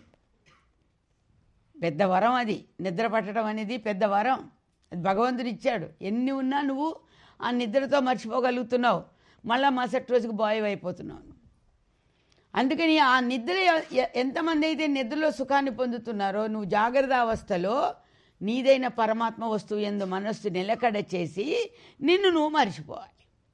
పెద్ద వరం అది నిద్ర పట్టడం అనేది పెద్ద వరం అది భగవంతుడు ఇచ్చాడు ఎన్ని ఉన్నా నువ్వు ఆ నిద్రతో మర్చిపోగలుగుతున్నావు మళ్ళా మరుసటి రోజుకి బాయ్ అయిపోతున్నావు అందుకని ఆ నిద్ర ఎ- ఎ- ఎంతమంది అయితే నిద్రలో సుఖాన్ని పొందుతున్నారో నువ్వు జాగ్రత్త అవస్థలో నీదైన పరమాత్మ వస్తువు ఎందు మనస్సు నిలకడ చేసి నిన్ను నువ్వు మర్చిపోవాలి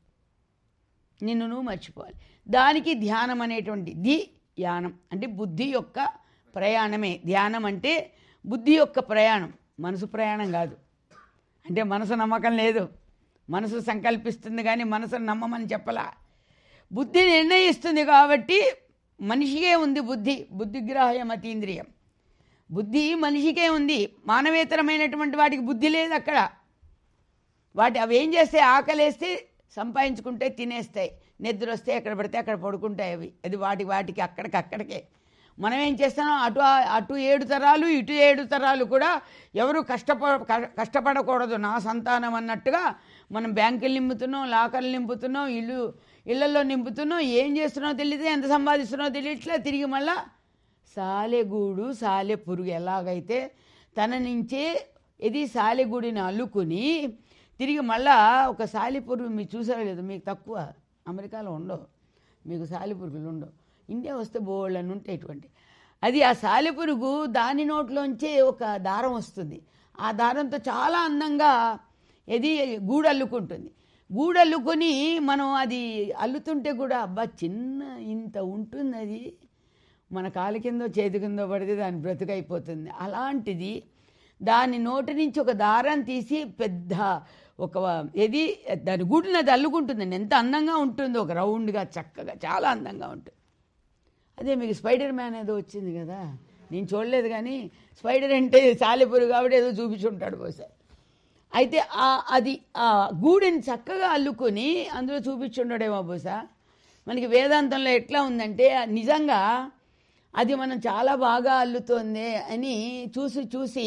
నిన్ను నువ్వు మర్చిపోవాలి దానికి ధ్యానం అనేటువంటి ది ధ్యానం అంటే బుద్ధి యొక్క ప్రయాణమే ధ్యానం అంటే బుద్ధి యొక్క ప్రయాణం మనసు ప్రయాణం కాదు అంటే మనసు నమ్మకం లేదు మనసు సంకల్పిస్తుంది కానీ మనసును నమ్మమని చెప్పలా బుద్ధి నిర్ణయిస్తుంది కాబట్టి మనిషికే ఉంది బుద్ధి బుద్ధిగ్రాహ్యం అతీంద్రియం బుద్ధి మనిషికే ఉంది మానవేతరమైనటువంటి వాటికి బుద్ధి లేదు అక్కడ వాటి అవి ఏం చేస్తాయి ఆకలేస్తే సంపాదించుకుంటే తినేస్తాయి నిద్ర వస్తే ఎక్కడ పడితే అక్కడ పడుకుంటాయి అవి అది వాటి వాటికి అక్కడికి అక్కడికే మనం ఏం చేస్తున్నాం అటు అటు ఏడు తరాలు ఇటు ఏడు తరాలు కూడా ఎవరు కష్టప క- కష్టపడకూడదు నా సంతానం అన్నట్టుగా మనం బ్యాంకులు నింపుతున్నాం లాకర్లు నింపుతున్నాం ఇల్లు ఇళ్లలో నింపుతున్నాం ఏం చేస్తున్నామో తెలియదు ఎంత సంపాదిస్తున్నామో తెలియట్లే తిరిగి మళ్ళా సాలెగూడు సాలె పురుగు ఎలాగైతే తన నుంచే ఇది సాలెగూడిని అల్లుకుని తిరిగి మళ్ళా ఒక సాలెపురుగు మీరు చూసారో లేదు మీకు తక్కువ అమెరికాలో ఉండవు మీకు సాలెపురుగులు ఉండవు ఇండియా వస్తే బోళ్ళని ఉంటాయి ఇటువంటి అది ఆ సాలెపురుగు దాని నోట్లోంచే ఒక దారం వస్తుంది ఆ దారంతో చాలా అందంగా ఇది గూడు అల్లుకుంటుంది గూడు అల్లుకొని మనం అది అల్లుతుంటే కూడా అబ్బా చిన్న ఇంత ఉంటుంది అది మన కాలు కిందో చేతి కిందో పడితే దాని బ్రతుకైపోతుంది అలాంటిది దాని నోటి నుంచి ఒక దారం తీసి పెద్ద ఒక ఏది దాని గూడుని అది అల్లుకుంటుందండి ఎంత అందంగా ఉంటుందో ఒక రౌండ్గా చక్కగా చాలా అందంగా ఉంటుంది అదే మీకు స్పైడర్ మ్యాన్ ఏదో వచ్చింది కదా నేను చూడలేదు కానీ స్పైడర్ అంటే సాలెపురు కాబట్టి ఏదో చూపించుంటాడు బహుశా అయితే ఆ అది ఆ గూడెని చక్కగా అల్లుకొని అందులో చూపించుండడేమో బహుశా మనకి వేదాంతంలో ఎట్లా ఉందంటే నిజంగా అది మనం చాలా బాగా అల్లుతోంది అని చూసి చూసి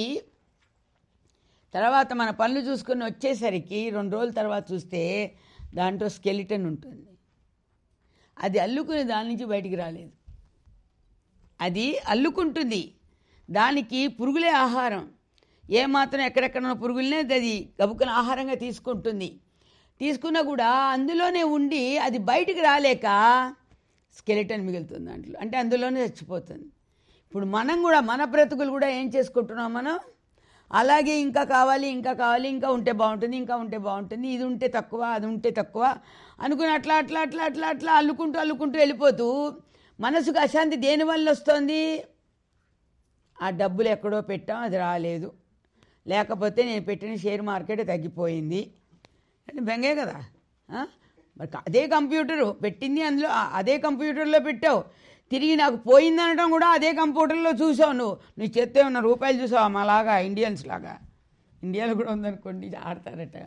తర్వాత మన పనులు చూసుకొని వచ్చేసరికి రెండు రోజుల తర్వాత చూస్తే దాంట్లో స్కెలిటన్ ఉంటుంది అది అల్లుకుని దాని నుంచి బయటికి రాలేదు అది అల్లుకుంటుంది దానికి పురుగులే ఆహారం ఏమాత్రం ఎక్కడెక్కడ పురుగులనే అది గబుక్కున ఆహారంగా తీసుకుంటుంది తీసుకున్నా కూడా అందులోనే ఉండి అది బయటికి రాలేక స్కెలిటన్ మిగులుతుంది దాంట్లో అంటే అందులోనే చచ్చిపోతుంది ఇప్పుడు మనం కూడా మన బ్రతుకులు కూడా ఏం చేసుకుంటున్నాం మనం అలాగే ఇంకా కావాలి ఇంకా కావాలి ఇంకా ఉంటే బాగుంటుంది ఇంకా ఉంటే బాగుంటుంది ఇది ఉంటే తక్కువ అది ఉంటే తక్కువ అనుకుని అట్లా అట్లా అట్లా అట్లా అట్లా అల్లుకుంటూ అల్లుకుంటూ వెళ్ళిపోతూ మనసుకు అశాంతి దేనివల్ల వస్తుంది ఆ డబ్బులు ఎక్కడో పెట్టాం అది రాలేదు లేకపోతే నేను పెట్టిన షేర్ మార్కెట్ తగ్గిపోయింది అంటే బెంగే కదా ఆ? మరి అదే కంప్యూటరు పెట్టింది అందులో ఆ- అదే కంప్యూటర్లో పెట్టావు తిరిగి నాకు పోయిందనడం కూడా అదే కంప్యూటర్లో చూసావు నువ్వు నీ చేత్తో ఉన్న రూపాయలు చూసావు మాలాగా ఇండియన్స్ లాగా ఇండియాలో కూడా ఉందనుకోండి ఆడతారట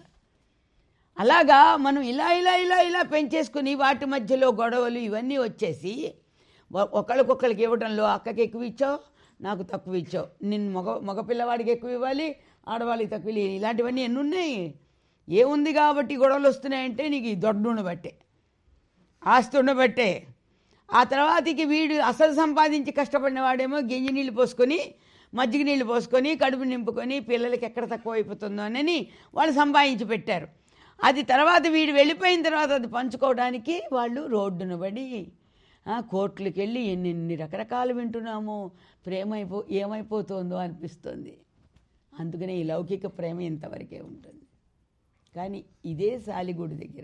అలాగా మనం ఇలా ఇలా ఇలా ఇలా పెంచేసుకుని వాటి మధ్యలో గొడవలు ఇవన్నీ వచ్చేసి ఒ- ఒకళ్ళకొకళ్ళకి ఇవ్వడంలో అక్కకి ఎక్కువ ఇచ్చావు నాకు తక్కువ ఇచ్చావు నిన్ను మగ మగ పిల్లవాడికి ఎక్కువ ఇవ్వాలి ఆడవాళ్ళకి తక్కువ ఇవ్వాలి. ఇలాంటివన్నీ ఎన్ని ఉన్నాయి ఏముంది కాబట్టి గొడవలు వస్తున్నాయంటే నీకు ఈ దొడ్డును బట్టే ఆస్తి ఉండబట్టే ఆ తర్వాతకి వీడు అసలు సంపాదించి కష్టపడిన వాడేమో గింజి నీళ్ళు పోసుకొని మజ్జిగ నీళ్ళు పోసుకొని కడుపు నింపుకొని పిల్లలకి ఎక్కడ తక్కువ అయిపోతుందో అని వాళ్ళు సంపాదించి పెట్టారు అది తర్వాత వీడు వెళ్ళిపోయిన తర్వాత అది పంచుకోవడానికి వాళ్ళు రోడ్డును పడి ఆ, కోర్టులకు వెళ్ళి ఎన్నెన్ని రకరకాలు వింటున్నాము ప్రేమ అయిపో ఏమైపోతుందో అనిపిస్తుంది అందుకనే ఈ లౌకిక ప్రేమ ఇంతవరకే ఉంటుంది కానీ ఇదే సాలిగూడి దగ్గర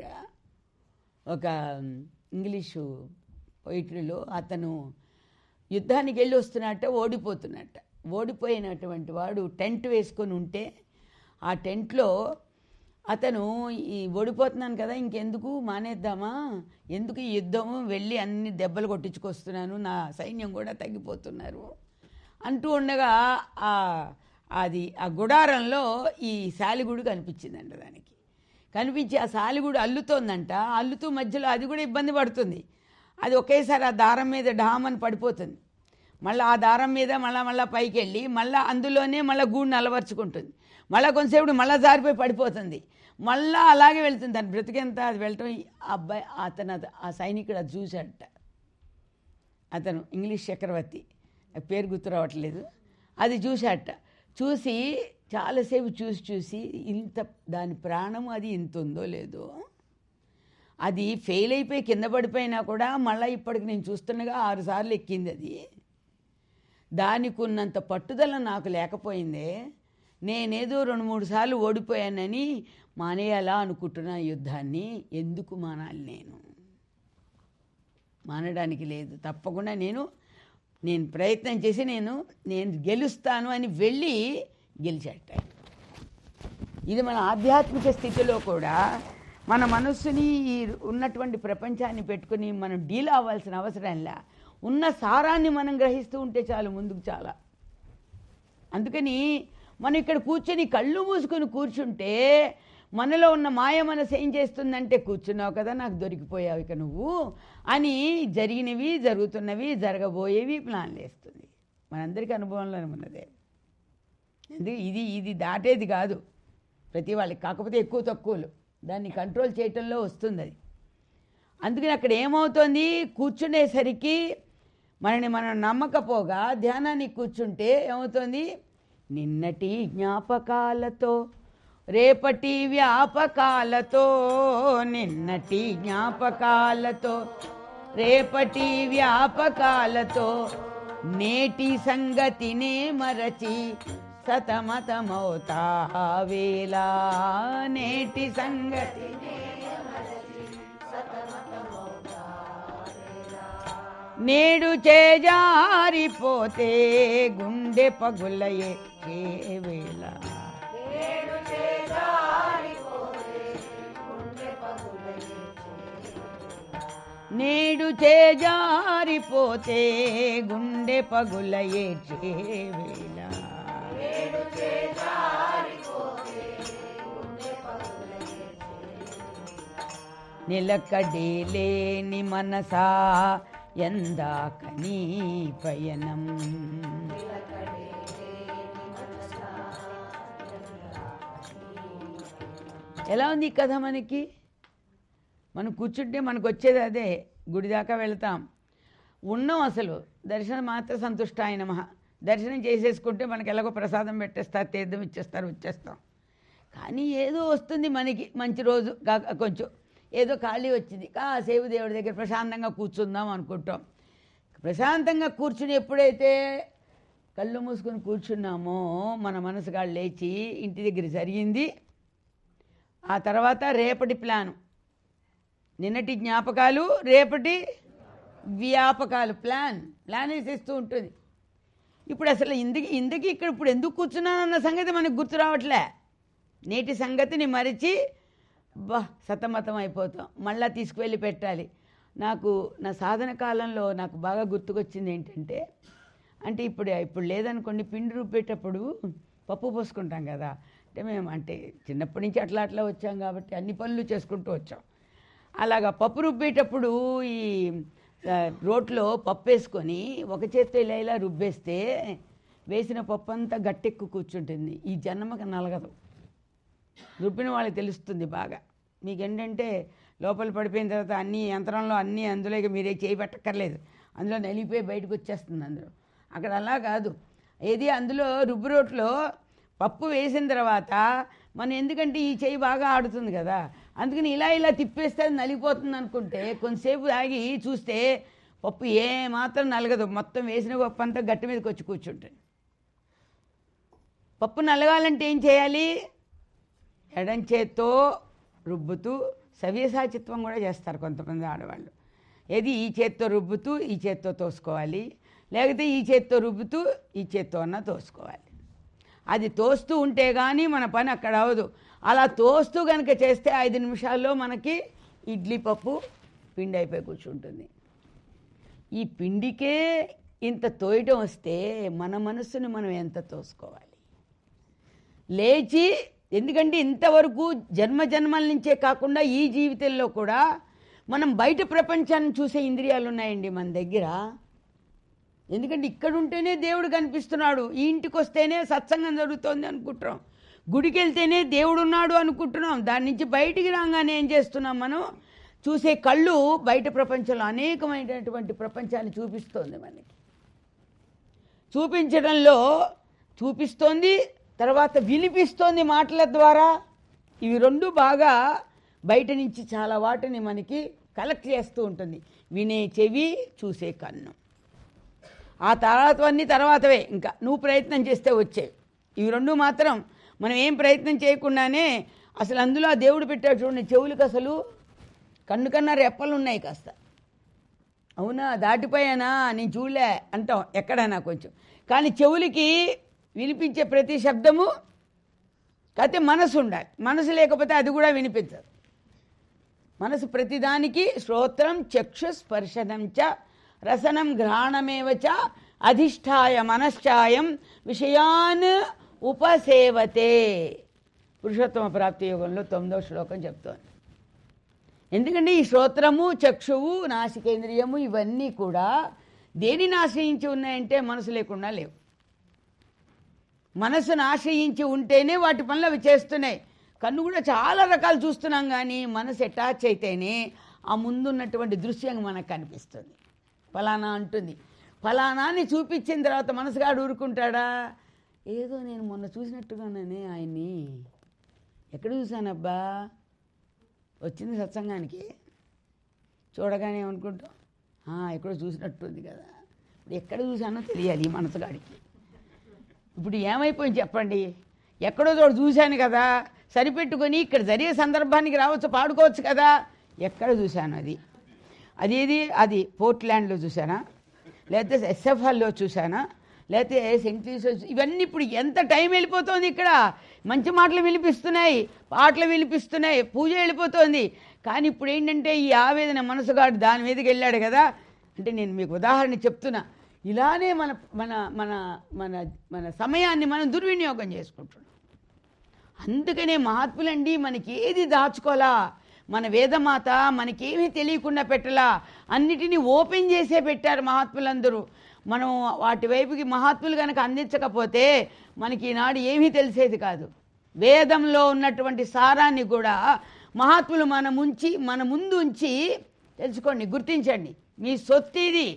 ఒక ఇంగ్లీషు పొయిటరీలో అతను యుద్ధానికి వెళ్ళి వస్తున్నట్ట ఓడిపోతున్నట్ట ఓడిపోయినటువంటి వాడు టెంట్ వేసుకొని ఉంటే ఆ టెంట్లో అతను ఈ ఓడిపోతున్నాను కదా ఇంకెందుకు మానేద్దామా ఎందుకు ఈ యుద్ధం వెళ్ళి అన్ని దెబ్బలు కొట్టించుకొస్తున్నాను నా సైన్యం కూడా తగ్గిపోతున్నారు అంటూ ఉండగా ఆ అది ఆ గుడారంలో ఈ శాలిగుడు కనిపించిందంట దానికి కనిపించి ఆ సాలిగూడు అల్లుతోందంట అల్లుతూ మధ్యలో అది కూడా ఇబ్బంది పడుతుంది అది ఒకేసారి ఆ దారం మీద డామని పడిపోతుంది మళ్ళీ ఆ దారం మీద మళ్ళా మళ్ళీ పైకి వెళ్ళి మళ్ళీ అందులోనే మళ్ళీ గూడుని అలవర్చుకుంటుంది మళ్ళీ కొంతసేపు మళ్ళీ జారిపోయి పడిపోతుంది మళ్ళీ అలాగే వెళ్తుంది దాని బ్రతికెంత అది వెళ్ళటం ఈ అబ్బాయి అతను అది- ఆ సైనికుడు అది చూశాడట అతను ఇంగ్లీష్ చక్రవర్తి ఆ పేరు గుర్తు రావట్లేదు అది చూశాట చూసి చాలాసేపు చూసి చూసి ఇంత దాని ప్రాణం అది ఇంత ఉందో లేదో అది ఫెయిల్ అయిపోయి కింద పడిపోయినా కూడా మళ్ళీ ఇప్పటికి నేను చూస్తుండగా ఆరు సార్లు ఎక్కింది అది దానికి ఉన్నంత పట్టుదల నాకు లేకపోయిందే నేనేదో రెండు మూడు సార్లు ఓడిపోయానని మానేయాలా అనుకుంటున్నా యుద్ధాన్ని ఎందుకు మానాలి నేను మానడానికి లేదు తప్పకుండా నేను నేను ప్రయత్నం చేసి నేను నేను గెలుస్తాను అని వెళ్ళి గెలిచాట ఆయన. ఇది మన ఆధ్యాత్మిక స్థితిలో కూడా మన మనస్సుని ఈ ఉన్నటువంటి ప్రపంచాన్ని పెట్టుకుని మనం డీల్ అవ్వాల్సిన అవసరంలా ఉన్న సారాన్ని మనం గ్రహిస్తూ ఉంటే చాలు ముందుకు చాలా అందుకని మనం ఇక్కడ కూర్చొని కళ్ళు మూసుకొని కూర్చుంటే మనలో ఉన్న మాయ మనసు ఏం చేస్తుందంటే కూర్చున్నావు కదా నాకు దొరికిపోయావు ఇక నువ్వు అని జరిగినవి జరుగుతున్నవి జరగబోయేవి ప్లాన్లు వేస్తుంది మనందరికీ అనుభవంలోనే ఉన్నదే ఎందుకు ఇది ఇది దాటేది కాదు ప్రతి వాళ్ళకి కాకపోతే ఎక్కువ తక్కువలు దాన్ని కంట్రోల్ చేయటంలో వస్తుంది అది అందుకని అక్కడ ఏమవుతోంది కూర్చునేసరికి మనని మనం నమ్మకపోగా ధ్యానానికి కూర్చుంటే ఏమవుతుంది నిన్నటి జ్ఞాపకాలతో రేపటి వ్యాపకాలతో నిన్నటి జ్ఞాపకాలతో రేపటి వ్యాపకాలతో నేటి సంగతినే మరచి సతమతమవుతా వేలా నేటి సంగతి నేడు చేజారిపోతే గుండె పగులయే వేళ నేడు చేజారిపోతే గుండె పగులయే వేళ నిలకడేలేని మనసా ఎందాక నీ పయనం ఎలా ఉంది ఈ కథ మనకి మనం కూర్చుంటే మనకు వచ్చేది అదే గుడి దాకా వెళ్తాం ఉన్నాం అసలు దర్శనం మాత్రం సంతుష్టాయ నమ దర్శనం చేసేసుకుంటే మనకి ఎలాగో ప్రసాదం పెట్టేస్తారు తీర్థం ఇచ్చేస్తారు వచ్చేస్తాం కానీ ఏదో వస్తుంది మనకి మంచి రోజు కా- కొంచెం ఏదో ఖాళీ వచ్చింది కాసేపు దేవుడి దగ్గర ప్రశాంతంగా కూర్చుందాం అనుకుంటాం ప్రశాంతంగా కూర్చుని ఎప్పుడైతే కళ్ళు మూసుకొని కూర్చున్నామో మన మనసుగా లేచి ఇంటి దగ్గర జరిగింది ఆ తర్వాత రేపటి ప్లాను నిన్నటి జ్ఞాపకాలు రేపటి వ్యాపకాలు ప్లాన్ ప్లాన్ వేసేస్తూ ఉంటుంది ఇప్పుడు అసలు ఇందుకు ఇందుకు ఇక్కడ ఇప్పుడు ఎందుకు కూర్చున్నానన్న సంగతి మనకు గుర్తు రావట్లే నేటి సంగతిని మరిచి బా సతమతం అయిపోతాం మళ్ళా తీసుకువెళ్ళి పెట్టాలి నాకు నా సాధన కాలంలో నాకు బాగా గుర్తుకొచ్చింది ఏంటంటే అంటే ఇప్పుడు ఇప్పుడు లేదనుకోండి పిండి రుబ్బేటప్పుడు పప్పు పోసుకుంటాం కదా అంటే మేము అంటే చిన్నప్పటి నుంచి అట్లా అట్లా వచ్చాం కాబట్టి అన్ని పనులు చేసుకుంటూ వచ్చాం అలాగా పప్పు రుబ్బేటప్పుడు ఈ ఆ, రోట్లో పప్పు వేసుకొని ఒక చేత్తో ఇలా ఇలా రుబ్బేస్తే వేసిన పప్పు అంతా గట్టెక్కు కూర్చుంటుంది ఈ జన్మకు నలగదు రుబ్బిన వాళ్ళకి తెలుస్తుంది బాగా మీకేంటంటే లోపల పడిపోయిన తర్వాత అన్ని యంత్రంలో అన్నీ అందులో ఇక మీరే చేయి పెట్టక్కర్లేదు అందులో నలిగిపోయి బయటకు వచ్చేస్తుంది అందులో అక్కడ అలా కాదు ఏది అందులో రుబ్బు రోట్లో పప్పు వేసిన తర్వాత మనం ఎందుకంటే ఈ చేయి బాగా ఆడుతుంది కదా అందుకని ఇలా ఇలా తిప్పేస్తే అది నలిగిపోతుంది అనుకుంటే కొంతసేపు ఆగి చూస్తే పప్పు ఏ మాత్రం నలగదు మొత్తం వేసిన పప్పు అంతా గట్టి మీదకి వచ్చి కూర్చుంటుంది పప్పు నలగాలంటే ఏం చేయాలి ఎడం చేత్తో రుబ్బుతూ సవ్యసాచిత్వం కూడా చేస్తారు కొంతమంది ఆడవాళ్ళు ఏది ఈ చేత్తో రుబ్బుతూ ఈ చేత్తో తోసుకోవాలి లేకపోతే ఈ చేత్తో రుబ్బుతూ ఈ చేత్తో అన్న తోసుకోవాలి అది తోస్తూ ఉంటే కానీ మన పని అక్కడ అవదు అలా తోస్తూ కనుక చేస్తే ఐదు నిమిషాల్లో మనకి ఇడ్లీ పప్పు పిండి అయిపోయి కూర్చుంటుంది ఈ పిండికే ఇంత తోయటం వస్తే మన మనస్సుని మనం ఎంత తోసుకోవాలి లేచి ఎందుకంటే ఇంతవరకు జన్మ జన్మల నుంచే కాకుండా ఈ జీవితంలో కూడా మనం బయట ప్రపంచాన్ని చూసే ఇంద్రియాలు ఉన్నాయండి మన దగ్గర ఎందుకంటే ఇక్కడ ఉంటేనే దేవుడు కనిపిస్తున్నాడు ఈ ఇంటికి వస్తేనే సత్సంగం జరుగుతోంది అనుకుంటున్నాం గుడికి వెళ్తేనే దేవుడు ఉన్నాడు అనుకుంటున్నాం దాని నుంచి బయటికి రాగానే ఏం చేస్తున్నాం మనం చూసే కళ్ళు బయట ప్రపంచంలో అనేకమైనటువంటి ప్రపంచాన్ని చూపిస్తోంది మనకి చూపించడంలో చూపిస్తోంది తర్వాత వినిపిస్తోంది మాటల ద్వారా ఇవి రెండు బాగా బయట నుంచి చాలా వాటిని మనకి కలెక్ట్ చేస్తూ ఉంటుంది వినే చెవి చూసే కన్ను ఆ తర్వాత అన్నీ తర్వాతవే ఇంకా నువ్వు ప్రయత్నం చేస్తే వచ్చేవి ఇవి రెండు మాత్రం మనం ఏం ప్రయత్నం చేయకుండానే అసలు అందులో ఆ దేవుడు పెట్టాడు చూడండి చెవులకు అసలు కన్ను కన్నా రెప్పలు ఉన్నాయి కాస్త అవునా దాటిపోయానా నేను చూడలే అంటాం ఎక్కడైనా కొంచెం కానీ చెవులకి వినిపించే ప్రతి శబ్దము కాకపోతే మనసు ఉండాలి మనసు లేకపోతే అది కూడా వినిపించదు మనసు ప్రతిదానికి శ్రోత్రం చక్షు స్పర్శనం చ రసనం ఘ్రాణమేవ చ అధిష్టాయ మనశ్చాయం విషయాన్ ఉపసేవతే పురుషోత్తమ ప్రాప్తి యోగంలో తొమ్మిదవ శ్లోకం చెప్తోంది ఎందుకంటే ఈ శ్రోత్రము చక్షువు నాసికేంద్రియము ఇవన్నీ కూడా దేనిని ఆశ్రయించి ఉన్నాయంటే మనసు లేకుండా లేవు మనసును ఆశ్రయించి ఉంటేనే వాటి పనులు అవి చేస్తున్నాయి కన్ను కూడా చాలా రకాలు చూస్తున్నాం కానీ మనసు అటాచ్ అయితేనే ఆ ముందున్నటువంటి దృశ్యం మనకు కనిపిస్తుంది ఫలానా అంటుంది ఫలానాని చూపించిన తర్వాత మనసుగాడు ఊరుకుంటాడా ఏదో నేను మొన్న చూసినట్టుగానే ఆయన్ని ఎక్కడ చూశానబ్బా వచ్చింది సత్సంగానికి చూడగానే ఏమనుకుంటాం "ఆ, ఎక్కడో చూసినట్టుంది కదా ఇప్పుడు ఎక్కడ చూసానో తెలియాలి ఈ మనసుగాడికి ఇప్పుడు ఏమైపోయింది చెప్పండి ఎక్కడో చోట చూశాను కదా సరిపెట్టుకొని ఇక్కడ జరిగే సందర్భానికి రావచ్చు పాడుకోవచ్చు కదా ఎక్కడ చూశాను అది అదేది అది పోర్ట్లాండ్లో చూసానా లేకపోతే ఎస్ఎఫ్ఆల్లో చూసానా లేకపోతే సెంట్ లూయిస్లో చూ- ఇవన్నీ ఇప్పుడు ఎంత టైం వెళ్ళిపోతుంది ఇక్కడ మంచి మాటలు వినిపిస్తున్నాయి పాటలు వినిపిస్తున్నాయి పూజ వెళ్ళిపోతుంది కానీ ఇప్పుడు ఏంటంటే ఈ ఆవేదన మనసుగాడు దాని మీదకి వెళ్ళాడు కదా అంటే నేను మీకు ఉదాహరణ చెప్తున్నా ఇలానే మన మన మన మన మన సమయాన్ని మనం దుర్వినియోగం చేసుకుంటున్నాం అందుకనే మహాత్ములండి మనకి ఏది దాచుకోలా మన వేదమాత మనకేమీ తెలియకుండా పెట్టలా అన్నిటినీ ఓపెన్ చేసే పెట్టారు మహాత్ములందరూ మనం వాటి వైపుకి మహాత్ములు కనుక అందించకపోతే మనకి ఈనాడు ఏమీ తెలిసేది కాదు వేదంలో ఉన్నటువంటి సారాన్ని కూడా మహాత్ములు మన ముంచి మన ముందు ఉంచి తెలుసుకోండి గుర్తించండి మీ సొత్తు ఇది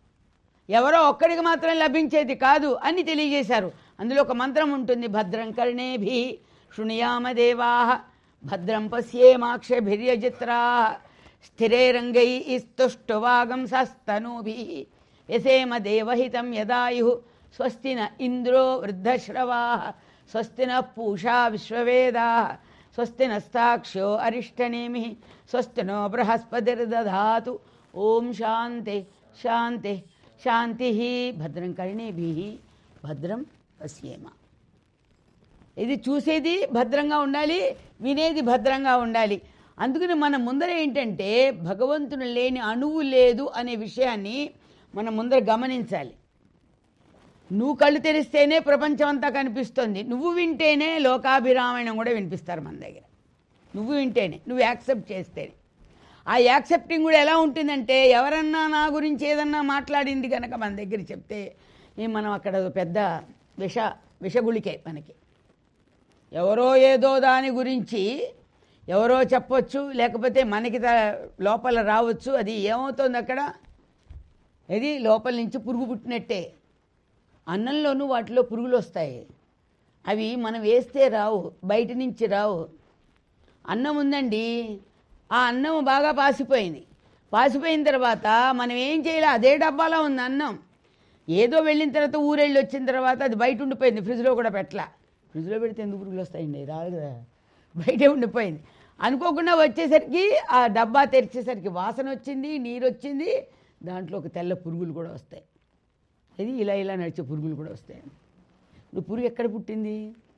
ఎవరో ఒక్కడికి మాత్రం లభించేది కాదు అని తెలియజేశారు అందులో ఒక మంత్రం ఉంటుంది భద్రం కర్ణేభి శృణుయామ దేవా భద్రం పశ్యేమాక్షభిర్యజిత్రా స్థిరైరంగై స్తుష్టువాగం సస్తనూభి యసేమ దేవహితం యదాయు స్వస్తి న ఇంద్రో వృద్ధశ్రవా స్వస్తి న పూషా విశ్వవేదా స్వస్తి నస్తాక్షో అరిష్టనేమి స్వస్తి నో బృహస్పతిర్దధాతు ఓం శాంతి శాంతి శాంతి భద్రం కర్ణేభి భద్రం పశ్యేమ ఇది చూసేది భద్రంగా ఉండాలి వినేది భద్రంగా ఉండాలి అందుకని మన ముందర ఏంటంటే భగవంతుని లేని అణువు లేదు అనే విషయాన్ని మనం ముందర గమనించాలి నువ్వు కళ్ళు తెరిస్తేనే ప్రపంచం అంతా కనిపిస్తుంది నువ్వు వింటేనే లోకాభిరామాయణం కూడా వినిపిస్తారు మన దగ్గర నువ్వు వింటేనే నువ్వు యాక్సెప్ట్ చేస్తేనే ఆ యాక్సెప్టింగ్ కూడా ఎలా ఉంటుందంటే ఎవరన్నా నా గురించి ఏదన్నా మాట్లాడింది కనుక మన దగ్గర చెప్తే ఏ మనం అక్కడ పెద్ద విష విషగుళికే మనకి ఎవరో ఏదో దాని గురించి ఎవరో చెప్పొచ్చు లేకపోతే మనకి త- లోపల రావచ్చు అది ఏమవుతుంది అక్కడ ఇది లోపల నుంచి పురుగు పుట్టినట్టే అన్నంలోనూ వాటిలో పురుగులు వస్తాయి అవి మనం వేస్తే రావు బయట నుంచి రావు అన్నం ఉందండి ఆ అన్నం బాగా పాసిపోయింది పాసిపోయిన తర్వాత మనం ఏం చేయాలి అదే డబ్బాలో ఉంది అన్నం ఏదో వెళ్ళిన తర్వాత ఊరెళ్ళి వచ్చిన తర్వాత అది బయట ఉండిపోయింది ఫ్రిడ్జ్లో కూడా పెట్టలా ఫ్రిడ్జ్లో పెడితే ఎందుకు పురుగులు వస్తాయండి రాదు కదా బయటే ఉండిపోయింది అనుకోకుండా వచ్చేసరికి ఆ డబ్బా తెరిచేసరికి వాసన వచ్చింది నీరు వచ్చింది దాంట్లో ఒక తెల్ల పురుగులు కూడా వస్తాయి ఇది ఇలా ఇలా నడిచే పురుగులు కూడా వస్తాయి ఇప్పుడు పురుగు ఎక్కడ పుట్టింది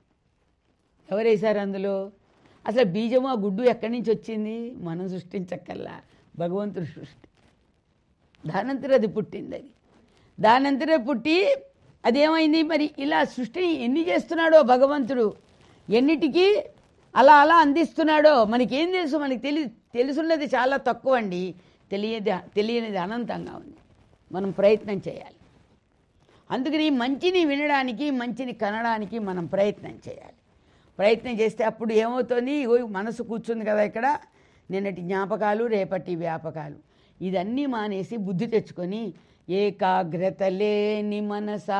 ఎవరు వేశారు అందులో అసలు బీజము ఆ గుడ్డు ఎక్కడి నుంచి వచ్చింది మనం సృష్టించక్కల్లా భగవంతుడు సృష్టి దానంతరం అది పుట్టింది అది దానంతరే పుట్టి అదేమైంది మరి ఇలా సృష్టిని ఎన్ని చేస్తున్నాడో భగవంతుడు ఎన్నిటికీ అలా అలా అందిస్తున్నాడో మనకేం తెలుసు మనకి తెలి తెలుసున్నది చాలా తక్కువ అండి తెలియది తెలియనిది అనంతంగా ఉంది మనం ప్రయత్నం చేయాలి అందుకని మంచిని వినడానికి మంచిని కనడానికి మనం ప్రయత్నం చేయాలి ప్రయత్నం చేస్తే అప్పుడు ఏమవుతుంది ఇగో మనసు కూర్చుంది కదా ఇక్కడ నిన్నటి జ్ఞాపకాలు రేపటి వ్యాపకాలు ఇదన్నీ మానేసి బుద్ధి తెచ్చుకొని ఏకాగ్రత లేని మనసా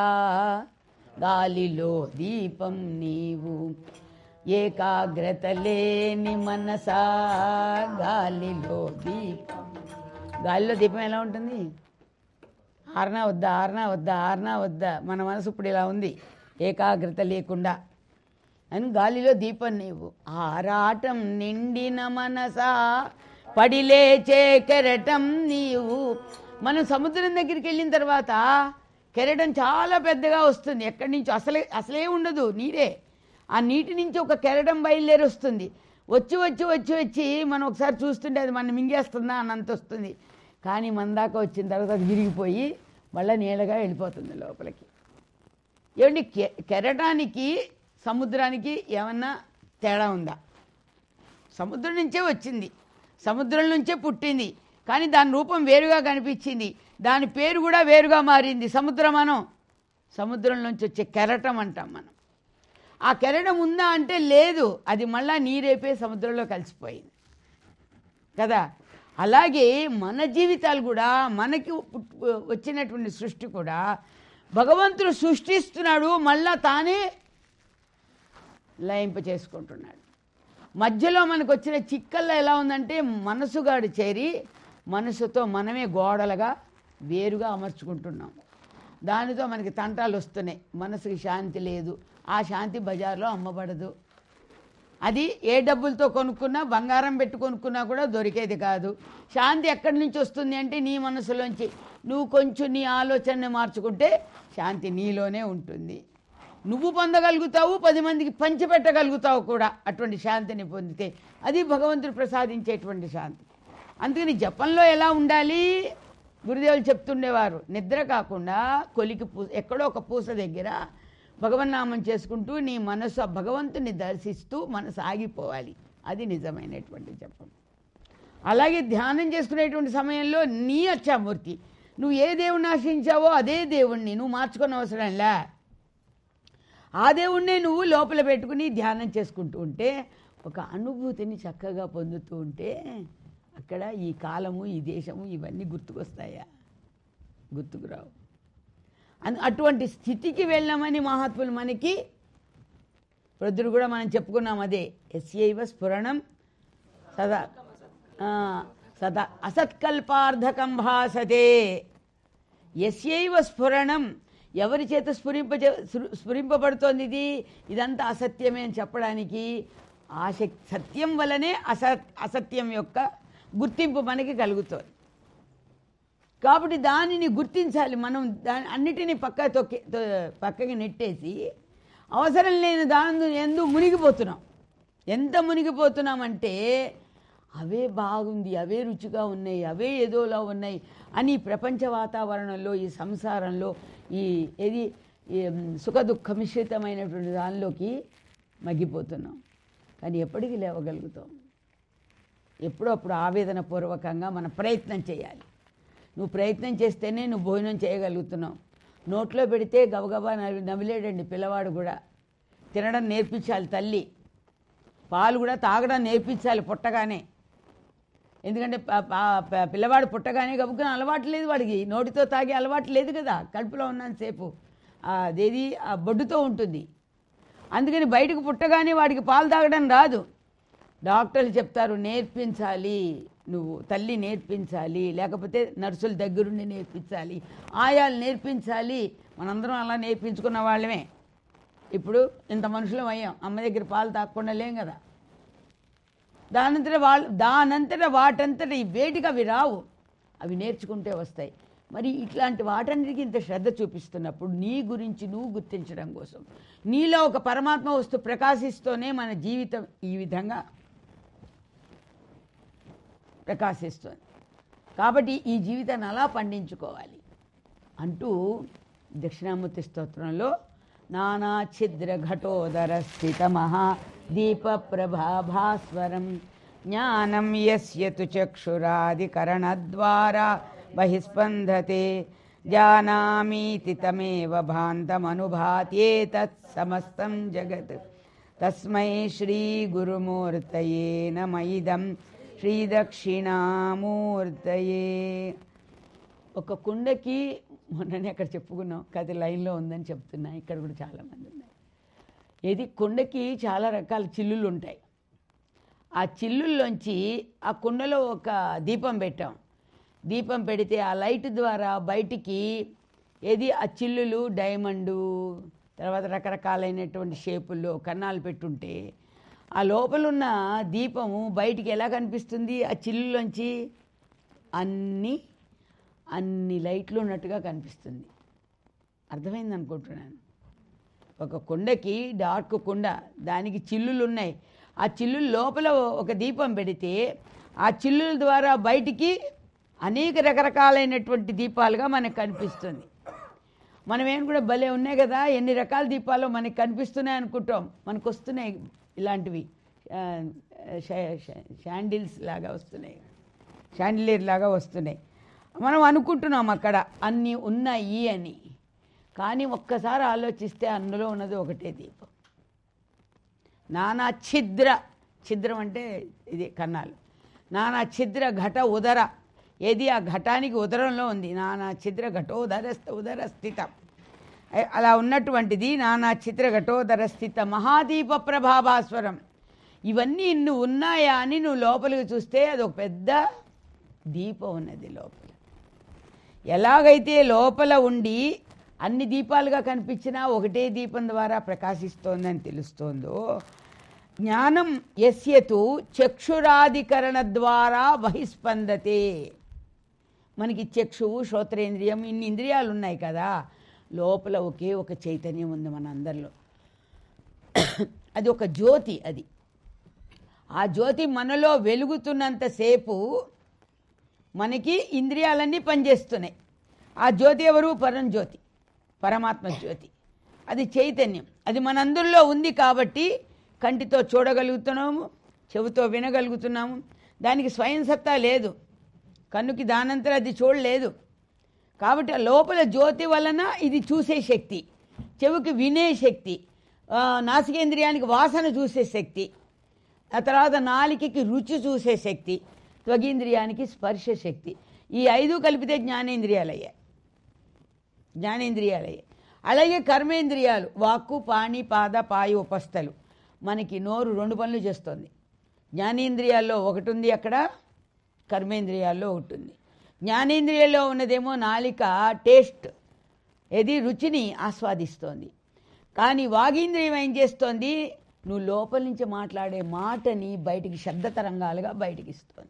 గాలిలో దీపం నీవు ఏకాగ్రత లేని మనసా గాలిలో దీపం గాలిలో దీపం ఎలా ఉంటుంది ఆరనా వద్దా ఆరనా వద్దా ఆరనా వద్దా మన మనసు ఇప్పుడు ఇలా ఉంది ఏకాగ్రత లేకుండా అని గాలిలో దీపం నీవు ఆరాటం నిండిన మనసా పడిలేచే కెరటం నీవు మనం సముద్రం దగ్గరికి వెళ్ళిన తర్వాత కెరటం చాలా పెద్దగా వస్తుంది ఎక్కడి నుంచి అసలే అసలే ఉండదు నీరే ఆ నీటి నుంచి ఒక కెరటం బయలుదేరి వస్తుంది వచ్చి వచ్చి వచ్చి వచ్చి మనం ఒకసారి చూస్తుంటే అది మనం మింగేస్తుందా అన్నంత వస్తుంది కానీ మన దాకా వచ్చిన తర్వాత అది విరిగిపోయి మళ్ళీ నీళ్ళగా వెళ్ళిపోతుంది లోపలికి ఏమండి కె కెరటానికి సముద్రానికి ఏమన్నా తేడా ఉందా సముద్రం నుంచే వచ్చింది సముద్రం నుంచే పుట్టింది కానీ దాని రూపం వేరుగా కనిపించింది దాని పేరు కూడా వేరుగా మారింది సముద్రం మనం సముద్రం నుంచి వచ్చే కెరటం అంటాం మనం ఆ కెరటం ఉందా అంటే లేదు అది మళ్ళా నీరేపే సముద్రంలో కలిసిపోయింది కదా అలాగే మన జీవితాలు కూడా మనకి పుట్- వచ్చినటువంటి సృష్టి కూడా భగవంతుడు సృష్టిస్తున్నాడు మళ్ళా తానే లయింప చేసుకుంటున్నాడు మధ్యలో మనకు వచ్చిన చిక్కల్లో ఎలా ఉందంటే మనసుగాడు చేరి మనసుతో మనమే గోడలుగా వేరుగా అమర్చుకుంటున్నాం దానితో మనకి తంటాలు వస్తున్నాయి మనసుకి శాంతి లేదు ఆ శాంతి బజార్లో అమ్మబడదు అది ఏ డబ్బులతో కొనుక్కున్నా బంగారం పెట్టి కొనుక్కున్నా కూడా దొరికేది కాదు శాంతి ఎక్కడి నుంచి వస్తుంది అంటే నీ మనసులోంచి నువ్వు కొంచెం నీ ఆలోచనని మార్చుకుంటే శాంతి నీలోనే ఉంటుంది నువ్వు పొందగలుగుతావు పది మందికి పంచిపెట్టగలుగుతావు కూడా అటువంటి శాంతిని పొందితే అది భగవంతుడు ప్రసాదించేటువంటి శాంతి అందుకని జపంలో ఎలా ఉండాలి గురుదేవులు చెప్తుండేవారు నిద్ర కాకుండా కొలికి పూ ఎక్కడో ఒక పూస దగ్గర భగవన్నామం చేసుకుంటూ నీ మనసు ఆ భగవంతుని దర్శిస్తూ మనసు ఆగిపోవాలి అది నిజమైనటువంటి జపం అలాగే ధ్యానం చేసుకునేటువంటి సమయంలో నీ అచ్చామూర్తి నువ్వు ఏ దేవుణ్ణి ఆశ్రయించావో అదే దేవుణ్ణి నువ్వు మార్చుకునే అవసరంలా ఆ దేవుణ్ణే నువ్వు లోపల పెట్టుకుని ధ్యానం చేసుకుంటూ ఉంటే ఒక అనుభూతిని చక్కగా పొందుతూ ఉంటే అక్కడ ఈ కాలము ఈ దేశము ఇవన్నీ గుర్తుకొస్తాయా గుర్తుకురావు అన్- అటువంటి స్థితికి వెళ్ళామని మహాత్ములు మనకి ప్రొద్దురు కూడా మనం చెప్పుకున్నాం అదే ఎస్యైవ స్ఫురణం సదా ఆ, సదా అసత్కల్పార్థకం భాసతే ఎస్యైవ స్ఫురణం ఎవరి చేత స్ఫురింప స్ఫురింపబడుతోంది ఇది ఇదంతా అసత్యమే అని చెప్పడానికి ఆసక్ సత్యం వలనే అసత్ అసత్యం యొక్క గుర్తింపు మనకి కలుగుతుంది కాబట్టి దానిని గుర్తించాలి మనం దాని అన్నిటినీ పక్క తొక్కి తొ- పక్కకి నెట్టేసి అవసరం లేని దాని ఎందు మునిగిపోతున్నాం ఎంత మునిగిపోతున్నామంటే అవే బాగుంది అవే రుచిగా ఉన్నాయి అవే ఏదోలా ఉన్నాయి అని ఈ ప్రపంచ వాతావరణంలో ఈ సంసారంలో ఈ ఏది ఈ సుఖ దుఃఖ మిశ్రితమైనటువంటి దానిలోకి మగ్గిపోతున్నాం కానీ ఎప్పటికీ లేవగలుగుతాం ఎప్పుడో అప్పుడు ఆవేదన పూర్వకంగా మన ప్రయత్నం చేయాలి నువ్వు ప్రయత్నం చేస్తేనే నువ్వు భోజనం చేయగలుగుతున్నావు నోట్లో పెడితే గబగబా నవ్వి నవ్విలేడండి పిల్లవాడు కూడా తినడం నేర్పించాలి తల్లి పాలు కూడా తాగడం నేర్పించాలి పుట్టగానే ఎందుకంటే ప- ప- ప- పిల్లవాడు పుట్టగానే గబుక్కున అలవాటు లేదు వాడికి నోటితో తాగే అలవాటు లేదు కదా కడుపులో ఉన్నంతసేపు అదేది ఆ బొడ్డుతో ఉంటుంది అందుకని బయటకు పుట్టగానే వాడికి పాలు తాగడం రాదు డాక్టర్లు చెప్తారు నేర్పించాలి నువ్వు తల్లి నేర్పించాలి లేకపోతే నర్సుల దగ్గరుండి నేర్పించాలి ఆయాలు నేర్పించాలి మనందరం అలా నేర్పించుకున్న వాళ్ళమే ఇప్పుడు ఇంత మనుషులం అయ్యాం అమ్మ దగ్గర పాలు తాగకుండా లేం కదా దానంతట వాళ్ళు దానంతట వాటంతట ఈ వేటికి అవి రావు అవి నేర్చుకుంటే వస్తాయి మరి ఇట్లాంటి వాటన్నిటికీ ఇంత శ్రద్ధ చూపిస్తున్నప్పుడు నీ గురించి నువ్వు గుర్తించడం కోసం నీలో ఒక పరమాత్మ వస్తూ ప్రకాశిస్తూనే మన జీవితం ఈ విధంగా ప్రకాశిస్తుంది కాబట్టి ఈ జీవితాన్ని అలా పండించుకోవాలి అంటూ దక్షిణామూర్తి స్తోత్రంలో నానా ఛిద్ర ఘటోదర స్థిత మహా దీప ప్రభాభాస్వరం జ్ఞానం యస్య తు చక్షురాదికరణద్వారా బహిస్పందతే జానామీతి తమేవ భాంతమనుభాత్యేతత్ సమస్తం జగత్ తస్మై శ్రీ గురుమూర్తయే నమైదం శ్రీ దక్షిణామూర్తయే ఒక కుండకి మొన్ననే అక్కడ చెప్పుకున్నాం కది లైన్లో ఉందని చెప్తున్నా ఇక్కడ కూడా చాలామంది ఉన్నాయి ఏది కుండకి చాలా రకాల చిల్లులు ఉంటాయి ఆ చిల్లుల్లోంచి ఆ కుండలో ఒక దీపం పెట్టాం దీపం పెడితే ఆ లైట్ ద్వారా బయటికి ఏది ఆ చిల్లులు డైమండు తర్వాత రకరకాలైనటువంటి షేపుల్లో కన్నాలు పెట్టుంటే ఆ లోపల ఉన్న దీపము బయటికి ఎలా కనిపిస్తుంది ఆ చిల్లులోంచి అన్ని అన్ని లైట్లు ఉన్నట్టుగా కనిపిస్తుంది అర్థమైంది అనుకుంటున్నాను ఒక కుండకి డార్క్ కుండ దానికి చిల్లులు ఉన్నాయి ఆ చిల్లుల లోపల ఒక దీపం పెడితే ఆ చిల్లుల ద్వారా బయటికి అనేక రకరకాలైనటువంటి దీపాలుగా మనకు కనిపిస్తుంది మనం ఏం కూడా భలే ఉన్నాయి కదా ఎన్ని రకాల దీపాలు మనకి కనిపిస్తున్నాయి అనుకుంటాం మనకు వస్తున్నాయి ఇలాంటివి ఆ, షా- షా- షాండిల్స్ లాగా వస్తున్నాయి షాండిలియర్ లాగా వస్తున్నాయి మనం అనుకుంటున్నాం అక్కడ అన్నీ ఉన్నాయి అని కానీ ఒక్కసారి ఆలోచిస్తే అందులో ఉన్నది ఒకటే దీపం నానా ఛిద్ర ఛిద్రం అంటే ఇది కన్నాలు నానా ఛిద్ర ఘట ఉదర ఏది ఆ ఘటానికి ఉదరంలో ఉంది నానా ఛిద్ర ఘటోదర ఉదర స్థితం అ- అలా ఉన్నటువంటిది నానా చిత్ర ఘటోదర స్థిత మహాదీప ప్రభాభాస్వరం ఇవన్నీ నువ్వు ఉన్నాయా అని నువ్వు లోపలికి చూస్తే అది ఒక పెద్ద దీపం ఉన్నది లోపల ఎలాగైతే లోపల ఉండి అన్ని దీపాలుగా కనిపించినా ఒకటే దీపం ద్వారా ప్రకాశిస్తోందని తెలుస్తోందో జ్ఞానం యస్యతు చక్షురాధికరణ ద్వారా బహిస్పందతే మనకి చక్షువు శ్రోత్రేంద్రియం ఇన్ని ఇంద్రియాలు ఉన్నాయి కదా లోపల ఒకే ఒక చైతన్యం ఉంది మన అందరిలో అది ఒక జ్యోతి అది ఆ జ్యోతి మనలో వెలుగుతున్నంతసేపు మనకి ఇంద్రియాలన్నీ పనిచేస్తున్నాయి ఆ జ్యోతి ఎవరు పరం జ్యోతి పరమాత్మ జ్యోతి అది చైతన్యం అది మనందరిలో ఉంది కాబట్టి కంటితో చూడగలుగుతున్నాము చెవితో వినగలుగుతున్నాము దానికి స్వయం సత్తా లేదు కన్నుకి దానంతరం అది చూడలేదు కాబట్టి ఆ లోపల జ్యోతి వలన ఇది చూసే శక్తి చెవికి వినే శక్తి ఆ, నాసికేంద్రియానికి వాసన చూసే శక్తి ఆ తర్వాత నాలికకి రుచి చూసే శక్తి త్వగీంద్రియానికి స్పర్శ శక్తి ఈ ఐదు కలిపితే జ్ఞానేంద్రియాలు అయ్యాయి జ్ఞానేంద్రియాలు అయ్యాయి అలాగే కర్మేంద్రియాలు వాక్కు పాణి పాద పాయ ఉపస్థలు మనకి నోరు రెండు పనులు చేస్తుంది జ్ఞానేంద్రియాల్లో ఒకటి ఉంది అక్కడ కర్మేంద్రియాల్లో ఒకటి ఉంది జ్ఞానేంద్రియాల్లో ఉన్నదేమో నాలిక టేస్ట్ ఏది రుచిని ఆస్వాదిస్తోంది కానీ వాగీంద్రియం ఏం చేస్తోంది నువ్వు లోపల నుంచి మాట్లాడే మాటని బయటికి శబ్ద తరంగాలుగా బయటికి ఇస్తోంది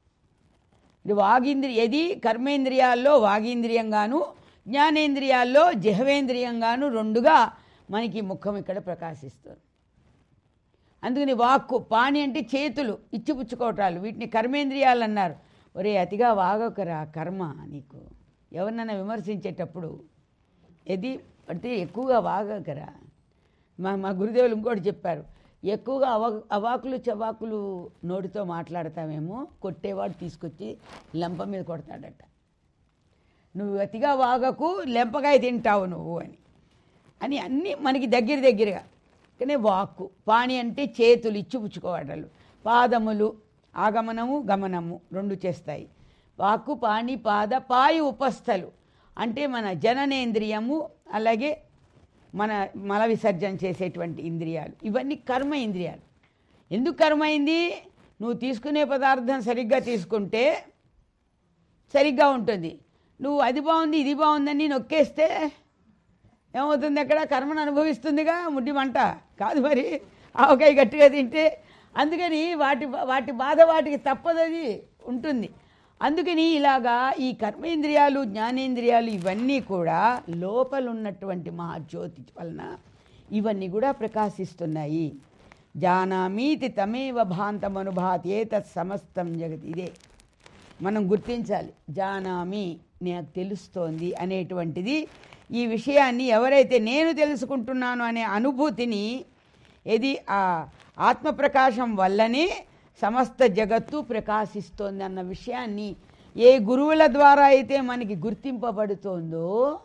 ఇది వాగీంద్రియ ఇది కర్మేంద్రియాల్లో వాగీంద్రియంగాను జ్ఞానేంద్రియాల్లో జిహవేంద్రియంగాను రెండుగా మనకి ముఖం ఇక్కడ ప్రకాశిస్తుంది అందుకని వాక్కు పాణి అంటే చేతులు ఇచ్చిపుచ్చుకోవటాలు వీటిని కర్మేంద్రియాలు అన్నారు ఒరే అతిగా వాగకరా కర్మ నీకు ఎవరినైనా విమర్శించేటప్పుడు ఇది అంటే ఎక్కువగా వాగకరా మా మా గురుదేవులు ఇంకోటి చెప్పారు ఎక్కువగా అవ అవాకులు చవాకులు నోటితో మాట్లాడతామేమో కొట్టేవాడు తీసుకొచ్చి లంప మీద కొడతాడట నువ్వు అతిగా వాగకు లెంపకాయ తింటావు నువ్వు అని అని అన్నీ మనకి దగ్గర దగ్గరగా కానీ వాక్కు పాణి అంటే చేతులు ఇచ్చిపుచ్చుకోవడాలు పాదములు ఆగమనము గమనము రెండు చేస్తాయి వాక్కు పాణి పాద పాయి ఉపస్థలు అంటే మన జననేంద్రియము అలాగే మన మల విసర్జన చేసేటువంటి ఇంద్రియాలు ఇవన్నీ కర్మ ఇంద్రియాలు ఎందుకు కర్మ అయింది నువ్వు తీసుకునే పదార్థం సరిగ్గా తీసుకుంటే సరిగ్గా ఉంటుంది నువ్వు అది బాగుంది ఇది బాగుందని నొక్కేస్తే ఏమవుతుంది అక్కడ కర్మను అనుభవిస్తుందిగా ముడ్డి మంట కాదు మరి ఆవకాయ గట్టిగా తింటే అందుకని వాటి వాటి బాధ వాటికి తప్పదది ఉంటుంది అందుకని ఇలాగా ఈ కర్మేంద్రియాలు జ్ఞానేంద్రియాలు ఇవన్నీ కూడా లోపల ఉన్నటువంటి మహాజ్యోతి వలన ఇవన్నీ కూడా ప్రకాశిస్తున్నాయి జానామీతి తమేవ భాంతమనుభాతి ఏతత్ సమస్తం జగత్ ఇదే మనం గుర్తించాలి జానామి నాకు తెలుస్తోంది అనేటువంటిది ఈ విషయాన్ని ఎవరైతే నేను తెలుసుకుంటున్నాను అనే అనుభూతిని ఇది ఆ ఆత్మప్రకాశం వల్లనే సమస్త జగత్తు ప్రకాశిస్తోంది అన్న విషయాన్ని ఏ గురువుల ద్వారా అయితే మనకి గుర్తింపబడుతోందో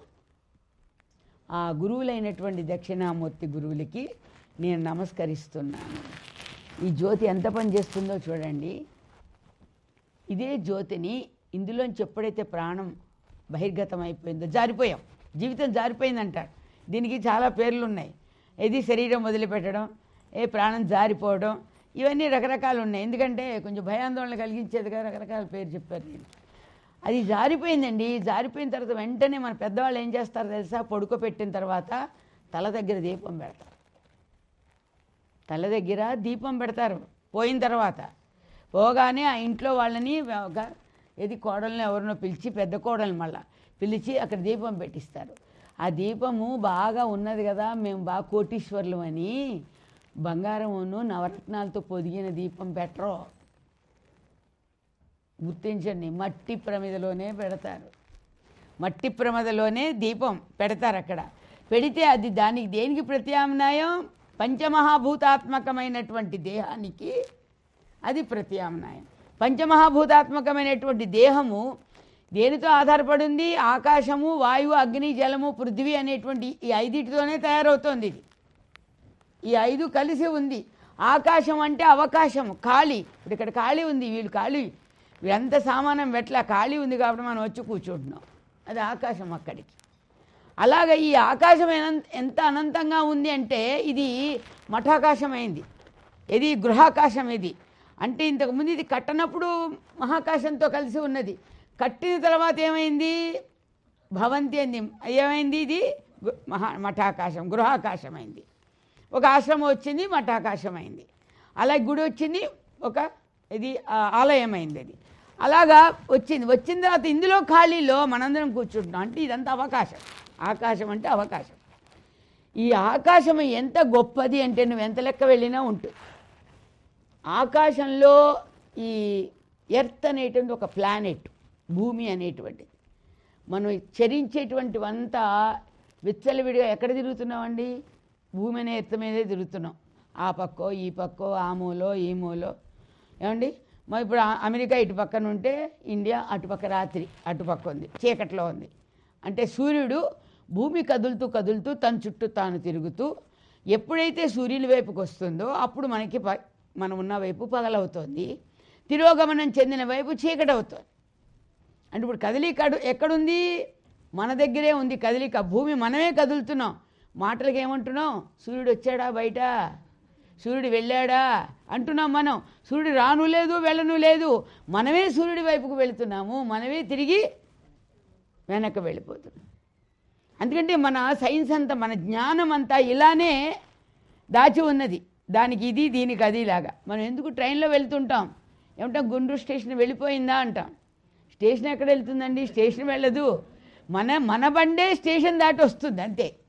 ఆ గురువులైనటువంటి దక్షిణామూర్తి గురువులకి నేను నమస్కరిస్తున్నాను ఈ జ్యోతి ఎంత పని చేస్తుందో చూడండి ఇదే జ్యోతిని ఇందులోంచి ఎప్పుడైతే ప్రాణం బహిర్గతం అయిపోయిందో జారిపోయాం జీవితం జారిపోయిందంటారు దీనికి చాలా పేర్లు ఉన్నాయి ఇది శరీరం వదిలిపెట్టడం ఏ ప్రాణం జారిపోవడం ఇవన్నీ రకరకాలు ఉన్నాయి ఎందుకంటే కొంచెం భయాందోళన కలిగించేదిగా రకరకాల పేరు చెప్పారు నేను అది జారిపోయిందండి జారిపోయిన తర్వాత వెంటనే మన పెద్దవాళ్ళు ఏం చేస్తారు తెలుసా పడుకోబెట్టిన తర్వాత తల దగ్గర దీపం పెడతారు తల దగ్గర దీపం పెడతారు పోయిన తర్వాత పోగానే ఆ ఇంట్లో వాళ్ళని ఒక ఏది కోడల్ని ఎవరినో పిలిచి పెద్ద కోడల్ని మళ్ళా పిలిచి అక్కడ దీపం పెట్టిస్తారు ఆ దీపము బాగా ఉన్నది కదా మేము బాగా కోటీశ్వర్లు అని బంగారమును నవరత్నాలతో పొదిగిన దీపం పెట్టరు గుర్తించండి మట్టి ప్రమిదలోనే పెడతారు మట్టి ప్రమదలోనే దీపం పెడతారు అక్కడ పెడితే అది దానికి దేనికి ప్రత్యామ్నాయం పంచమహాభూతాత్మకమైనటువంటి దేహానికి అది ప్రత్యామ్నాయం పంచమహాభూతాత్మకమైనటువంటి దేహము దేనితో ఆధారపడింది ఆకాశము వాయువు అగ్ని జలము పృథ్వీ అనేటువంటి ఈ ఐదిటితోనే తయారవుతోంది ఇది ఈ ఐదు కలిసి ఉంది ఆకాశం అంటే అవకాశం ఖాళీ ఇప్పుడు ఇక్కడ ఖాళీ ఉంది వీళ్ళు ఖాళీ వీళ్ళంత సామానం వెట్ల ఖాళీ ఉంది కాబట్టి మనం వచ్చి కూర్చుంటున్నాం అది ఆకాశం అక్కడికి అలాగ ఈ ఆకాశం ఎనం- ఎంత అనంతంగా ఉంది అంటే ఇది మఠాకాశమైంది ఇది గృహాకాశం ఇది అంటే ఇంతకుముందు ఇది కట్టనప్పుడు మహాకాశంతో కలిసి ఉన్నది కట్టిన తర్వాత ఏమైంది భవంతి అంది ఏమైంది ఇది గు- మహా మఠాకాశం గృహాకాశం అయింది ఒక ఆశ్రమం వచ్చింది మఠాకాశం అయింది అలాగే గుడి వచ్చింది ఒక ఇది ఆ, ఆలయం అయింది అది అలాగా వచ్చింది వచ్చిన తర్వాత ఇందులో ఖాళీలో మనందరం కూర్చుంటున్నాం అంటే ఇదంతా అవకాశం ఆకాశం అంటే అవకాశం ఈ ఆకాశం ఎంత గొప్పది అంటే నువ్వు ఎంత లెక్క వెళ్ళినా ఉంటుంది ఆకాశంలో ఈ ఎర్త్ అనేటువంటి ఒక ప్లానెట్ భూమి అనేటువంటిది మనం చరించేటువంటివంతా విచ్చలవిడిగా ఎక్కడ తిరుగుతున్నామండి భూమి అనే ఎర్త్ మీదే తిరుగుతున్నాం ఆ పక్కో ఈ పక్కో ఆ మూలో ఈ మూలో ఏమండి మరి ఇప్పుడు ఆ- అమెరికా ఇటు పక్కన ఉంటే ఇండియా అటుపక్క రాత్రి అటుపక్క ఉంది చీకట్లో ఉంది అంటే సూర్యుడు భూమి కదులుతూ కదులుతూ తన చుట్టూ తాను తిరుగుతూ ఎప్పుడైతే సూర్యుని వైపుకి వస్తుందో అప్పుడు మనకి ప మనం ఉన్న వైపు పగలవుతోంది తిరోగమనం చెందిన వైపు చీకటి అవుతుంది అంటే ఇప్పుడు కదలిక అడు- ఎక్కడుంది మన దగ్గరే ఉంది కదలిక భూమి మనమే కదులుతున్నాం మాటలకు ఏమంటున్నాం సూర్యుడు వచ్చాడా బయట సూర్యుడు వెళ్ళాడా అంటున్నాం మనం సూర్యుడు రాను లేదు వెళ్ళను లేదు మనమే సూర్యుడి వైపుకు వెళుతున్నాము మనమే తిరిగి వెనక్కి వెళ్ళిపోతున్నాం ఎందుకంటే మన సైన్స్ అంతా మన జ్ఞానం అంతా ఇలానే దాచి ఉన్నది దానికి ఇది దీనికి అది లాగా మనం ఎందుకు ట్రైన్లో వెళ్తుంటాం ఏమంటాం గుంటూరు స్టేషన్ వెళ్ళిపోయిందా అంటాం స్టేషన్ ఎక్కడ వెళ్తుందండి స్టేషన్ వెళ్ళదు మన మన బండే స్టేషన్ దాటి వస్తుంది అంతే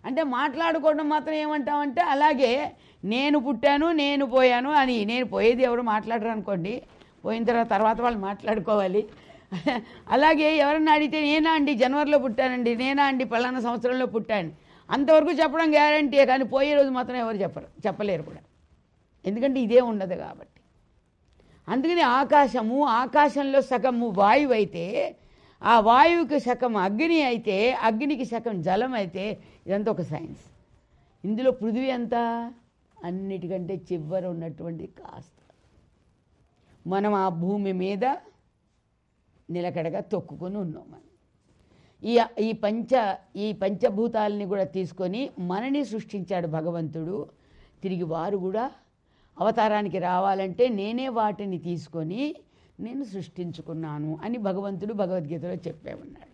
అంటే మాట్లాడుకోవడం మాత్రం ఏమంటామంటే అలాగే నేను పుట్టాను నేను పోయాను అని నేను పోయేది ఎవరు మాట్లాడరు అనుకోండి పోయిన తర్వాత తర్వాత వాళ్ళు మాట్లాడుకోవాలి అలాగే ఎవరన్నా అడిగితే నేనా అండి జనవరిలో పుట్టానండి నేనా అండి పలానా సంవత్సరంలో పుట్టాను అంతవరకు చెప్పడం గ్యారంటీ కానీ పోయే రోజు మాత్రం ఎవరు చెప్పరు చెప్పలేరు కూడా ఎందుకంటే ఇదే ఉండదు కాబట్టి అందుకని ఆకాశము ఆకాశంలో సగము వాయువు అయితే ఆ వాయువుకి సగం అగ్ని అయితే అగ్నికి సగం జలం అయితే ఇదంతా ఒక సైన్స్ ఇందులో పృథివీ ఎంత అన్నిటికంటే చివర ఉన్నటువంటి కాస్త మనం ఆ భూమి మీద నిలకడగా తొక్కుకొని ఉన్నాం మనం ఈ ఈ పంచ ఈ పంచభూతాలని కూడా తీసుకొని మనని సృష్టించాడు భగవంతుడు తిరిగి వారు కూడా అవతారానికి రావాలంటే నేనే వాటిని తీసుకొని నేను సృష్టించుకున్నాను అని భగవంతుడు భగవద్గీతలో చెప్పే ఉన్నాడు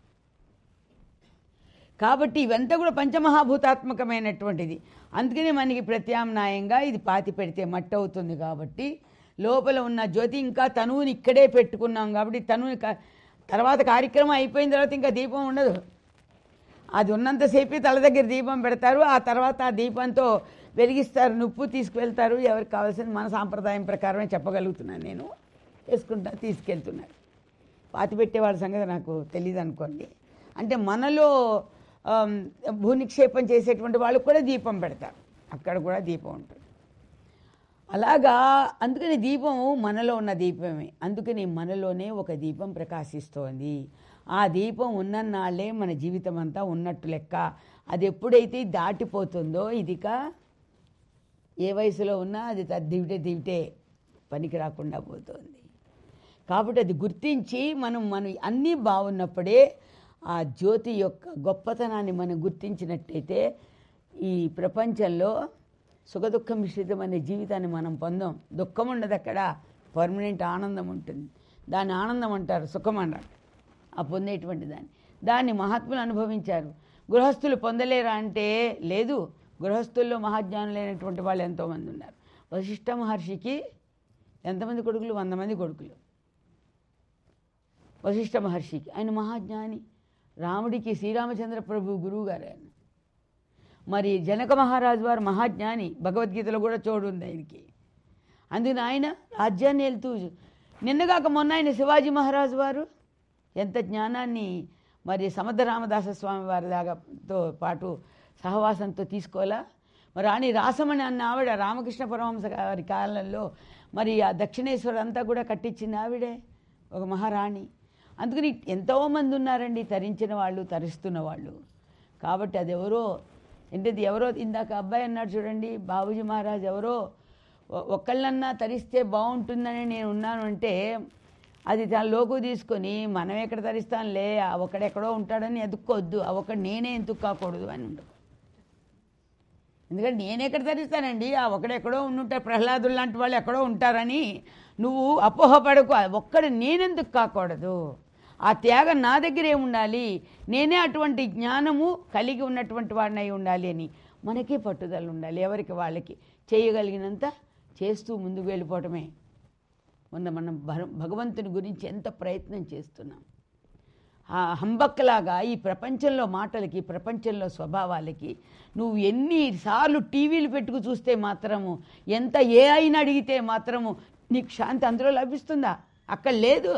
కాబట్టి ఇవంతా కూడా పంచమహాభూతాత్మకమైనటువంటిది అందుకనే మనకి ప్రత్యామ్నాయంగా ఇది పాతి పెడితే మట్టి అవుతుంది కాబట్టి లోపల ఉన్న జ్యోతి ఇంకా తనువుని ఇక్కడే పెట్టుకున్నాం కాబట్టి తనువుని క- తర్వాత కార్యక్రమం అయిపోయిన తర్వాత ఇంకా దీపం ఉండదు అది ఉన్నంతసేపు తల దగ్గర దీపం పెడతారు ఆ తర్వాత ఆ దీపంతో వెలిగిస్తారు నుప్పు తీసుకువెళ్తారు ఎవరికి కావాల్సింది మన సాంప్రదాయం ప్రకారమే చెప్పగలుగుతున్నాను నేను వేసుకుంటా తీసుకెళ్తున్నారు పాతి పెట్టే వాళ్ళ సంగతి నాకు తెలియదు అనుకోండి అంటే మనలో ఆమ్, భూనిక్షేపం చేసేటువంటి వాళ్ళు కూడా దీపం పెడతారు అక్కడ కూడా దీపం ఉంటుంది అలాగా అందుకని దీపం మనలో ఉన్న దీపమే అందుకని మనలోనే ఒక దీపం ప్రకాశిస్తోంది ఆ దీపం ఉన్ననాళ్ళే మన జీవితం అంతా ఉన్నట్టు లెక్క అది ఎప్పుడైతే దాటిపోతుందో ఇదిక ఏ వయసులో ఉన్నా అది త- దివిటే దివిటే పనికి రాకుండా పోతుంది కాబట్టి అది గుర్తించి మనం మనం అన్నీ బాగున్నప్పుడే ఆ జ్యోతి యొక్క గొప్పతనాన్ని మనం గుర్తించినట్టయితే ఈ ప్రపంచంలో సుఖదుఖ మిశ్రితమైన జీవితాన్ని మనం పొందాం దుఃఖం ఉండదు అక్కడ పర్మనెంట్ ఆనందం ఉంటుంది దాన్ని ఆనందం అంటారు సుఖం అన్నారు ఆ పొందేటువంటి దాన్ని దాన్ని మహాత్ములు అనుభవించారు గృహస్థులు పొందలేరా అంటే లేదు గృహస్థుల్లో మహాజ్ఞానులైనటువంటి వాళ్ళు ఎంతోమంది ఉన్నారు వశిష్ఠ మహర్షికి ఎంతమంది కొడుకులు వంద మంది కొడుకులు వశిష్ఠ మహర్షికి ఆయన మహాజ్ఞాని రాముడికి శ్రీరామచంద్ర ప్రభు గురువు గారు ఆయన మరి జనక మహారాజు వారు మహాజ్ఞాని భగవద్గీతలో కూడా చోడు ఉంది ఆయనకి అందుకని ఆయన రాజ్యాన్ని వెళ్తూ నిన్నగాక మొన్న ఆయన శివాజీ మహారాజు వారు ఎంత జ్ఞానాన్ని మరి సమర్థ రామదాస స్వామి వారి దాగాతో పాటు సహవాసంతో తీసుకోవాలా మరి రాణి రాసమణి అన్న ఆవిడ రామకృష్ణ పరమహంస గారి కాలంలో మరి ఆ దక్షిణేశ్వరు అంతా కూడా కట్టించింది ఆవిడే ఒక మహారాణి అందుకని ఎంతోమంది ఉన్నారండి తరించిన వాళ్ళు తరిస్తున్న వాళ్ళు కాబట్టి అది ఎవరో ఏంటిది ఎవరో ఇందాక అబ్బాయి అన్నాడు చూడండి బాబుజీ మహారాజ్ ఎవరో ఒ- ఒక్కళ్ళన్నా తరిస్తే బాగుంటుందని నేను ఉన్నాను అంటే అది చాలా లోకు తీసుకొని మనం ఎక్కడ తరిస్తానులే ఆ ఒకడెక్కడో ఉంటాడని ఎదుక్కోవద్దు ఆ ఒకడు నేనే ఎందుకు కాకూడదు అని ఉండదు ఎందుకంటే నేను ఎక్కడ ధరిస్తానండి ఆ ఒకడెక్కడో ఉండుంటారు ప్రహ్లాదులు లాంటి వాళ్ళు ఎక్కడో ఉంటారని నువ్వు అపోహపడకు ఆ ఒక్కడు నేనెందుకు కాకూడదు ఆ త్యాగం నా దగ్గరే ఉండాలి నేనే అటువంటి జ్ఞానము కలిగి ఉన్నటువంటి వాడిని అయి ఉండాలి అని మనకే పట్టుదల ఉండాలి ఎవరికి వాళ్ళకి చేయగలిగినంత చేస్తూ ముందుకు వెళ్ళిపోవటమే మొన్న మనం భగ- భగవంతుని గురించి ఎంత ప్రయత్నం చేస్తున్నాం ఆ హంబక్కలాగా ఈ ప్రపంచంలో మాటలకి ప్రపంచంలో స్వభావాలకి నువ్వు ఎన్నిసార్లు టీవీలు పెట్టుకు చూస్తే మాత్రము ఎంత ఏ అయినా అడిగితే మాత్రము నీకు శాంతి అందులో లభిస్తుందా అక్కడ లేదు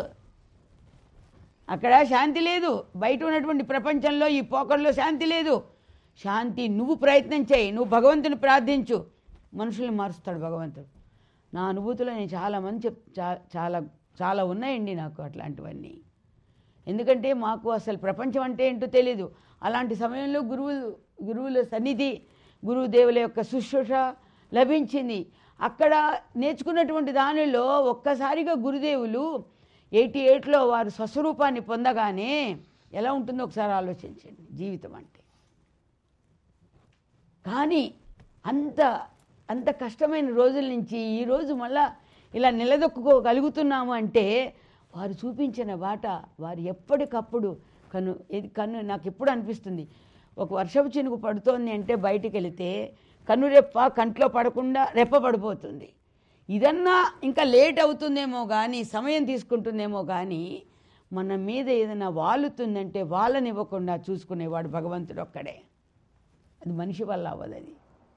అక్కడ శాంతి లేదు బయట ఉన్నటువంటి ప్రపంచంలో ఈ పోకడలో శాంతి లేదు శాంతి నువ్వు ప్రయత్నం చేయి నువ్వు భగవంతుని ప్రార్థించు మనుషుల్ని మారుస్తాడు భగవంతుడు నా అనుభూతిలో నేను చాలామంది చెప్ చా- చాలా చాలా ఉన్నాయండి నాకు అట్లాంటివన్నీ ఎందుకంటే మాకు అసలు ప్రపంచం అంటే ఏంటో తెలీదు అలాంటి సమయంలో గురువు గురువుల సన్నిధి గురువుదేవుల యొక్క శుశ్రూష లభించింది అక్కడ నేర్చుకున్నటువంటి దానిలో ఒక్కసారిగా గురుదేవులు ఎయిటీ ఎయిట్లో వారు స్వస్వరూపాన్ని పొందగానే ఎలా ఉంటుందో ఒకసారి ఆలోచించండి జీవితం అంటే కానీ అంత అంత కష్టమైన రోజుల నుంచి ఈరోజు మళ్ళా ఇలా నిలదొక్కుకోగలుగుతున్నాము అంటే వారు చూపించిన బాట వారు ఎప్పటికప్పుడు కన్ను ఇది కన్ను నాకు ఎప్పుడు అనిపిస్తుంది ఒక వర్షపు చినుకు పడుతోంది అంటే బయటికి వెళితే కన్ను రెప్ప కంట్లో పడకుండా రెప్ప పడిపోతుంది ఇదన్నా ఇంకా లేట్ అవుతుందేమో కానీ సమయం తీసుకుంటుందేమో కానీ మన మీద ఏదైనా వాలుతుందంటే వాళ్ళనివ్వకుండా చూసుకునేవాడు భగవంతుడు ఒక్కడే అది మనిషి వల్ల అవ్వదు అది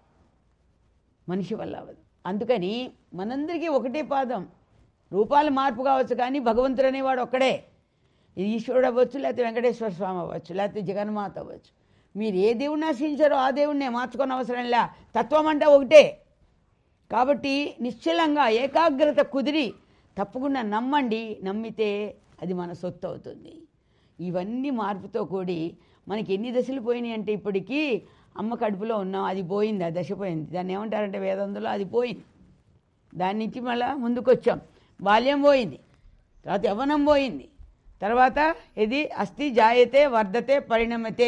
మనిషి వల్ల అవ్వదు అందుకని మనందరికీ ఒకటే పాదం రూపాల మార్పు కావచ్చు కానీ భగవంతుడు అనేవాడు ఒక్కడే ఇది ఈశ్వరుడు అవ్వచ్చు లేకపోతే వెంకటేశ్వర స్వామి అవ్వచ్చు లేకపోతే జగన్మాత అవ్వచ్చు మీరు ఏ దేవుడిని ఆశ్రయించారో ఆ దేవుడినే మార్చుకొని అవసరం లే తత్వం అంటే ఒకటే కాబట్టి నిశ్చలంగా ఏకాగ్రత కుదిరి తప్పకుండా నమ్మండి నమ్మితే అది మన సొత్తు అవుతుంది ఇవన్నీ మార్పుతో కూడి మనకి ఎన్ని దశలు పోయినాయి అంటే ఇప్పటికీ అమ్మ కడుపులో ఉన్నాం అది పోయింది ఆ దశ పోయింది దాన్ని ఏమంటారంటే వేదంలో అది పోయింది దాని నుంచి మళ్ళా ముందుకు వచ్చాం బాల్యం పోయింది తర్వాత యవ్వనం పోయింది తర్వాత ఇది అస్థి జాయతే వర్ధతే పరిణమతే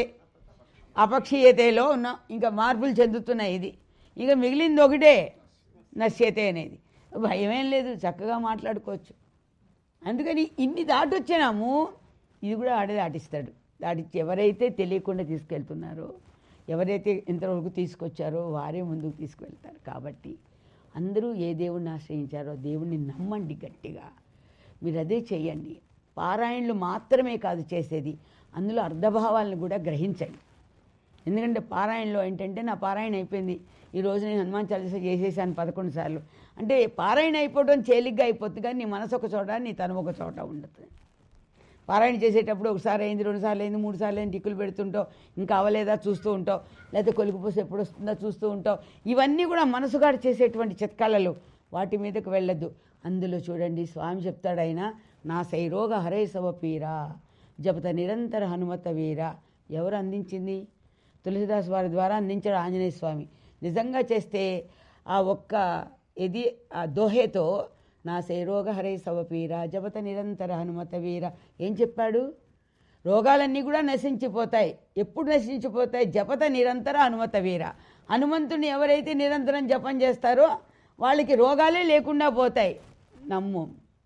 అపక్షీయతలో ఉన్నాం ఇంకా మార్పులు చెందుతున్నాయి ఇది ఇక మిగిలింది ఒకటే నశ్యతే అనేది భయమేం లేదు చక్కగా మాట్లాడుకోవచ్చు అందుకని ఇన్ని దాటొచ్చినాము ఇది కూడా ఆడే దాటిస్తాడు దాటిచ్చి ఎవరైతే తెలియకుండా తీసుకెళ్తున్నారో ఎవరైతే ఇంతవరకు తీసుకొచ్చారో వారే ముందుకు తీసుకువెళ్తారు కాబట్టి అందరూ ఏ దేవుణ్ణి ఆశ్రయించారో దేవుణ్ణి నమ్మండి గట్టిగా మీరు అదే చేయండి పారాయణలు మాత్రమే కాదు చేసేది అందులో అర్ధభావాలను కూడా గ్రహించండి ఎందుకంటే పారాయణలో ఏంటంటే నా పారాయణ అయిపోయింది ఈ రోజు నేను హనుమాన్ చాలీసా చేసేసాను పదకొండు సార్లు అంటే పారాయణ అయిపోవడం తేలిగ్గా అయిపోతుంది కానీ నీ మనసు ఒక చోట నీ తను ఒక చోట ఉండదు పారాయణ చేసేటప్పుడు ఒకసారి అయింది రెండు సార్లు అయింది మూడు సార్లు అయింది టిక్కులు పెడుతుంటావు ఇంకా అవ్వలేదా చూస్తూ ఉంటావు లేకపోతే కొలికిపోసి ఎప్పుడు వస్తుందా చూస్తూ ఉంటావు ఇవన్నీ కూడా మనసుగాడు చేసేటువంటి చిత్కాలలో వాటి మీదకు వెళ్ళొద్దు అందులో చూడండి స్వామి చెప్తాడు ఆయన నా సైరోగ హరే సవ పీరా జపత నిరంతర హనుమత వీర ఎవరు అందించింది తులసిదాస్ వారి ద్వారా అందించాడు ఆంజనేయ స్వామి నిజంగా చేస్తే ఆ ఒక్క ఇది ఆ దోహేతో నా సేరోగ హరే సవపీర జపత నిరంతర హనుమత వీర ఏం చెప్పాడు రోగాలన్నీ కూడా నశించిపోతాయి ఎప్పుడు నశించిపోతాయి జపత నిరంతర హనుమత వీర హనుమంతుని ఎవరైతే నిరంతరం జపం చేస్తారో వాళ్ళకి రోగాలే లేకుండా పోతాయి నమ్ము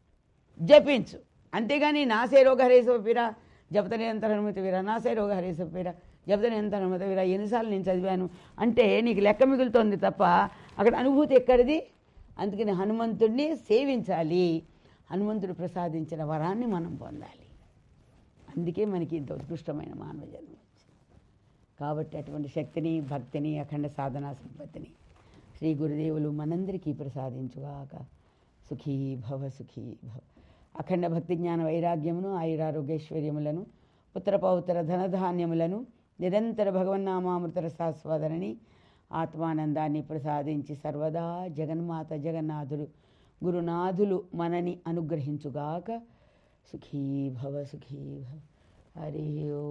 జపించు అంతేగాని నాసే రోగ హరేస పీర జపత నిరంతర హనుమతి వీర నాసే రోగ హరేస పీర జపత నిరంతర హనుమతి వీర ఎన్నిసార్లు నేను చదివాను అంటే నీకు లెక్క మిగులుతోంది తప్ప అక్కడ అనుభూతి ఎక్కడిది అందుకని హనుమంతుడిని సేవించాలి హనుమంతుడు ప్రసాదించిన వరాన్ని మనం పొందాలి అందుకే మనకి ఇంత ఉత్కృష్టమైన మానవ జన్మ వచ్చింది. కాబట్టి అటువంటి శక్తిని భక్తిని అఖండ సాధనా సంపత్తిని శ్రీ గురుదేవులు మనందరికీ ప్రసాదించుగాక సుఖీ భవ సుఖీ భవ అఖండ భక్తి జ్ఞాన వైరాగ్యమును ఆయురారోగ్యైశ్వర్యములను పుత్ర పౌత్ర ధనధాన్యములను నిరంతర భగవన్నామామృత రసాస్వాదనని ఆత్మానందాన్ని ప్రసాదించి సర్వదా జగన్మాత జగన్నాథుడు గురునాథులు మనని అనుగ్రహించుగాక సుఖీ భవ సుఖీ భవ హరి ఓ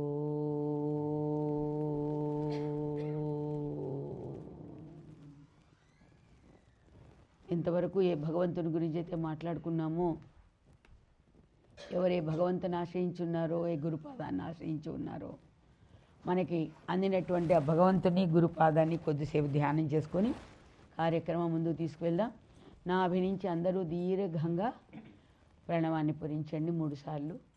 ఇంతవరకు ఏ భగవంతుని గురించి అయితే మాట్లాడుకున్నామో ఎవరే భగవంతుని ఆశ్రయించున్నారో ఏ గురుపాదాన్ని ఆశ్రయించి ఉన్నారో మనకి అందినటువంటి ఆ భగవంతుని గురుపాదాన్ని కొద్దిసేపు ధ్యానం చేసుకొని కార్యక్రమం ముందుకు తీసుకువెళ్దాం నా అభినించి అందరూ దీర్ఘంగా ప్రణవాన్ని పూరించండి మూడుసార్లు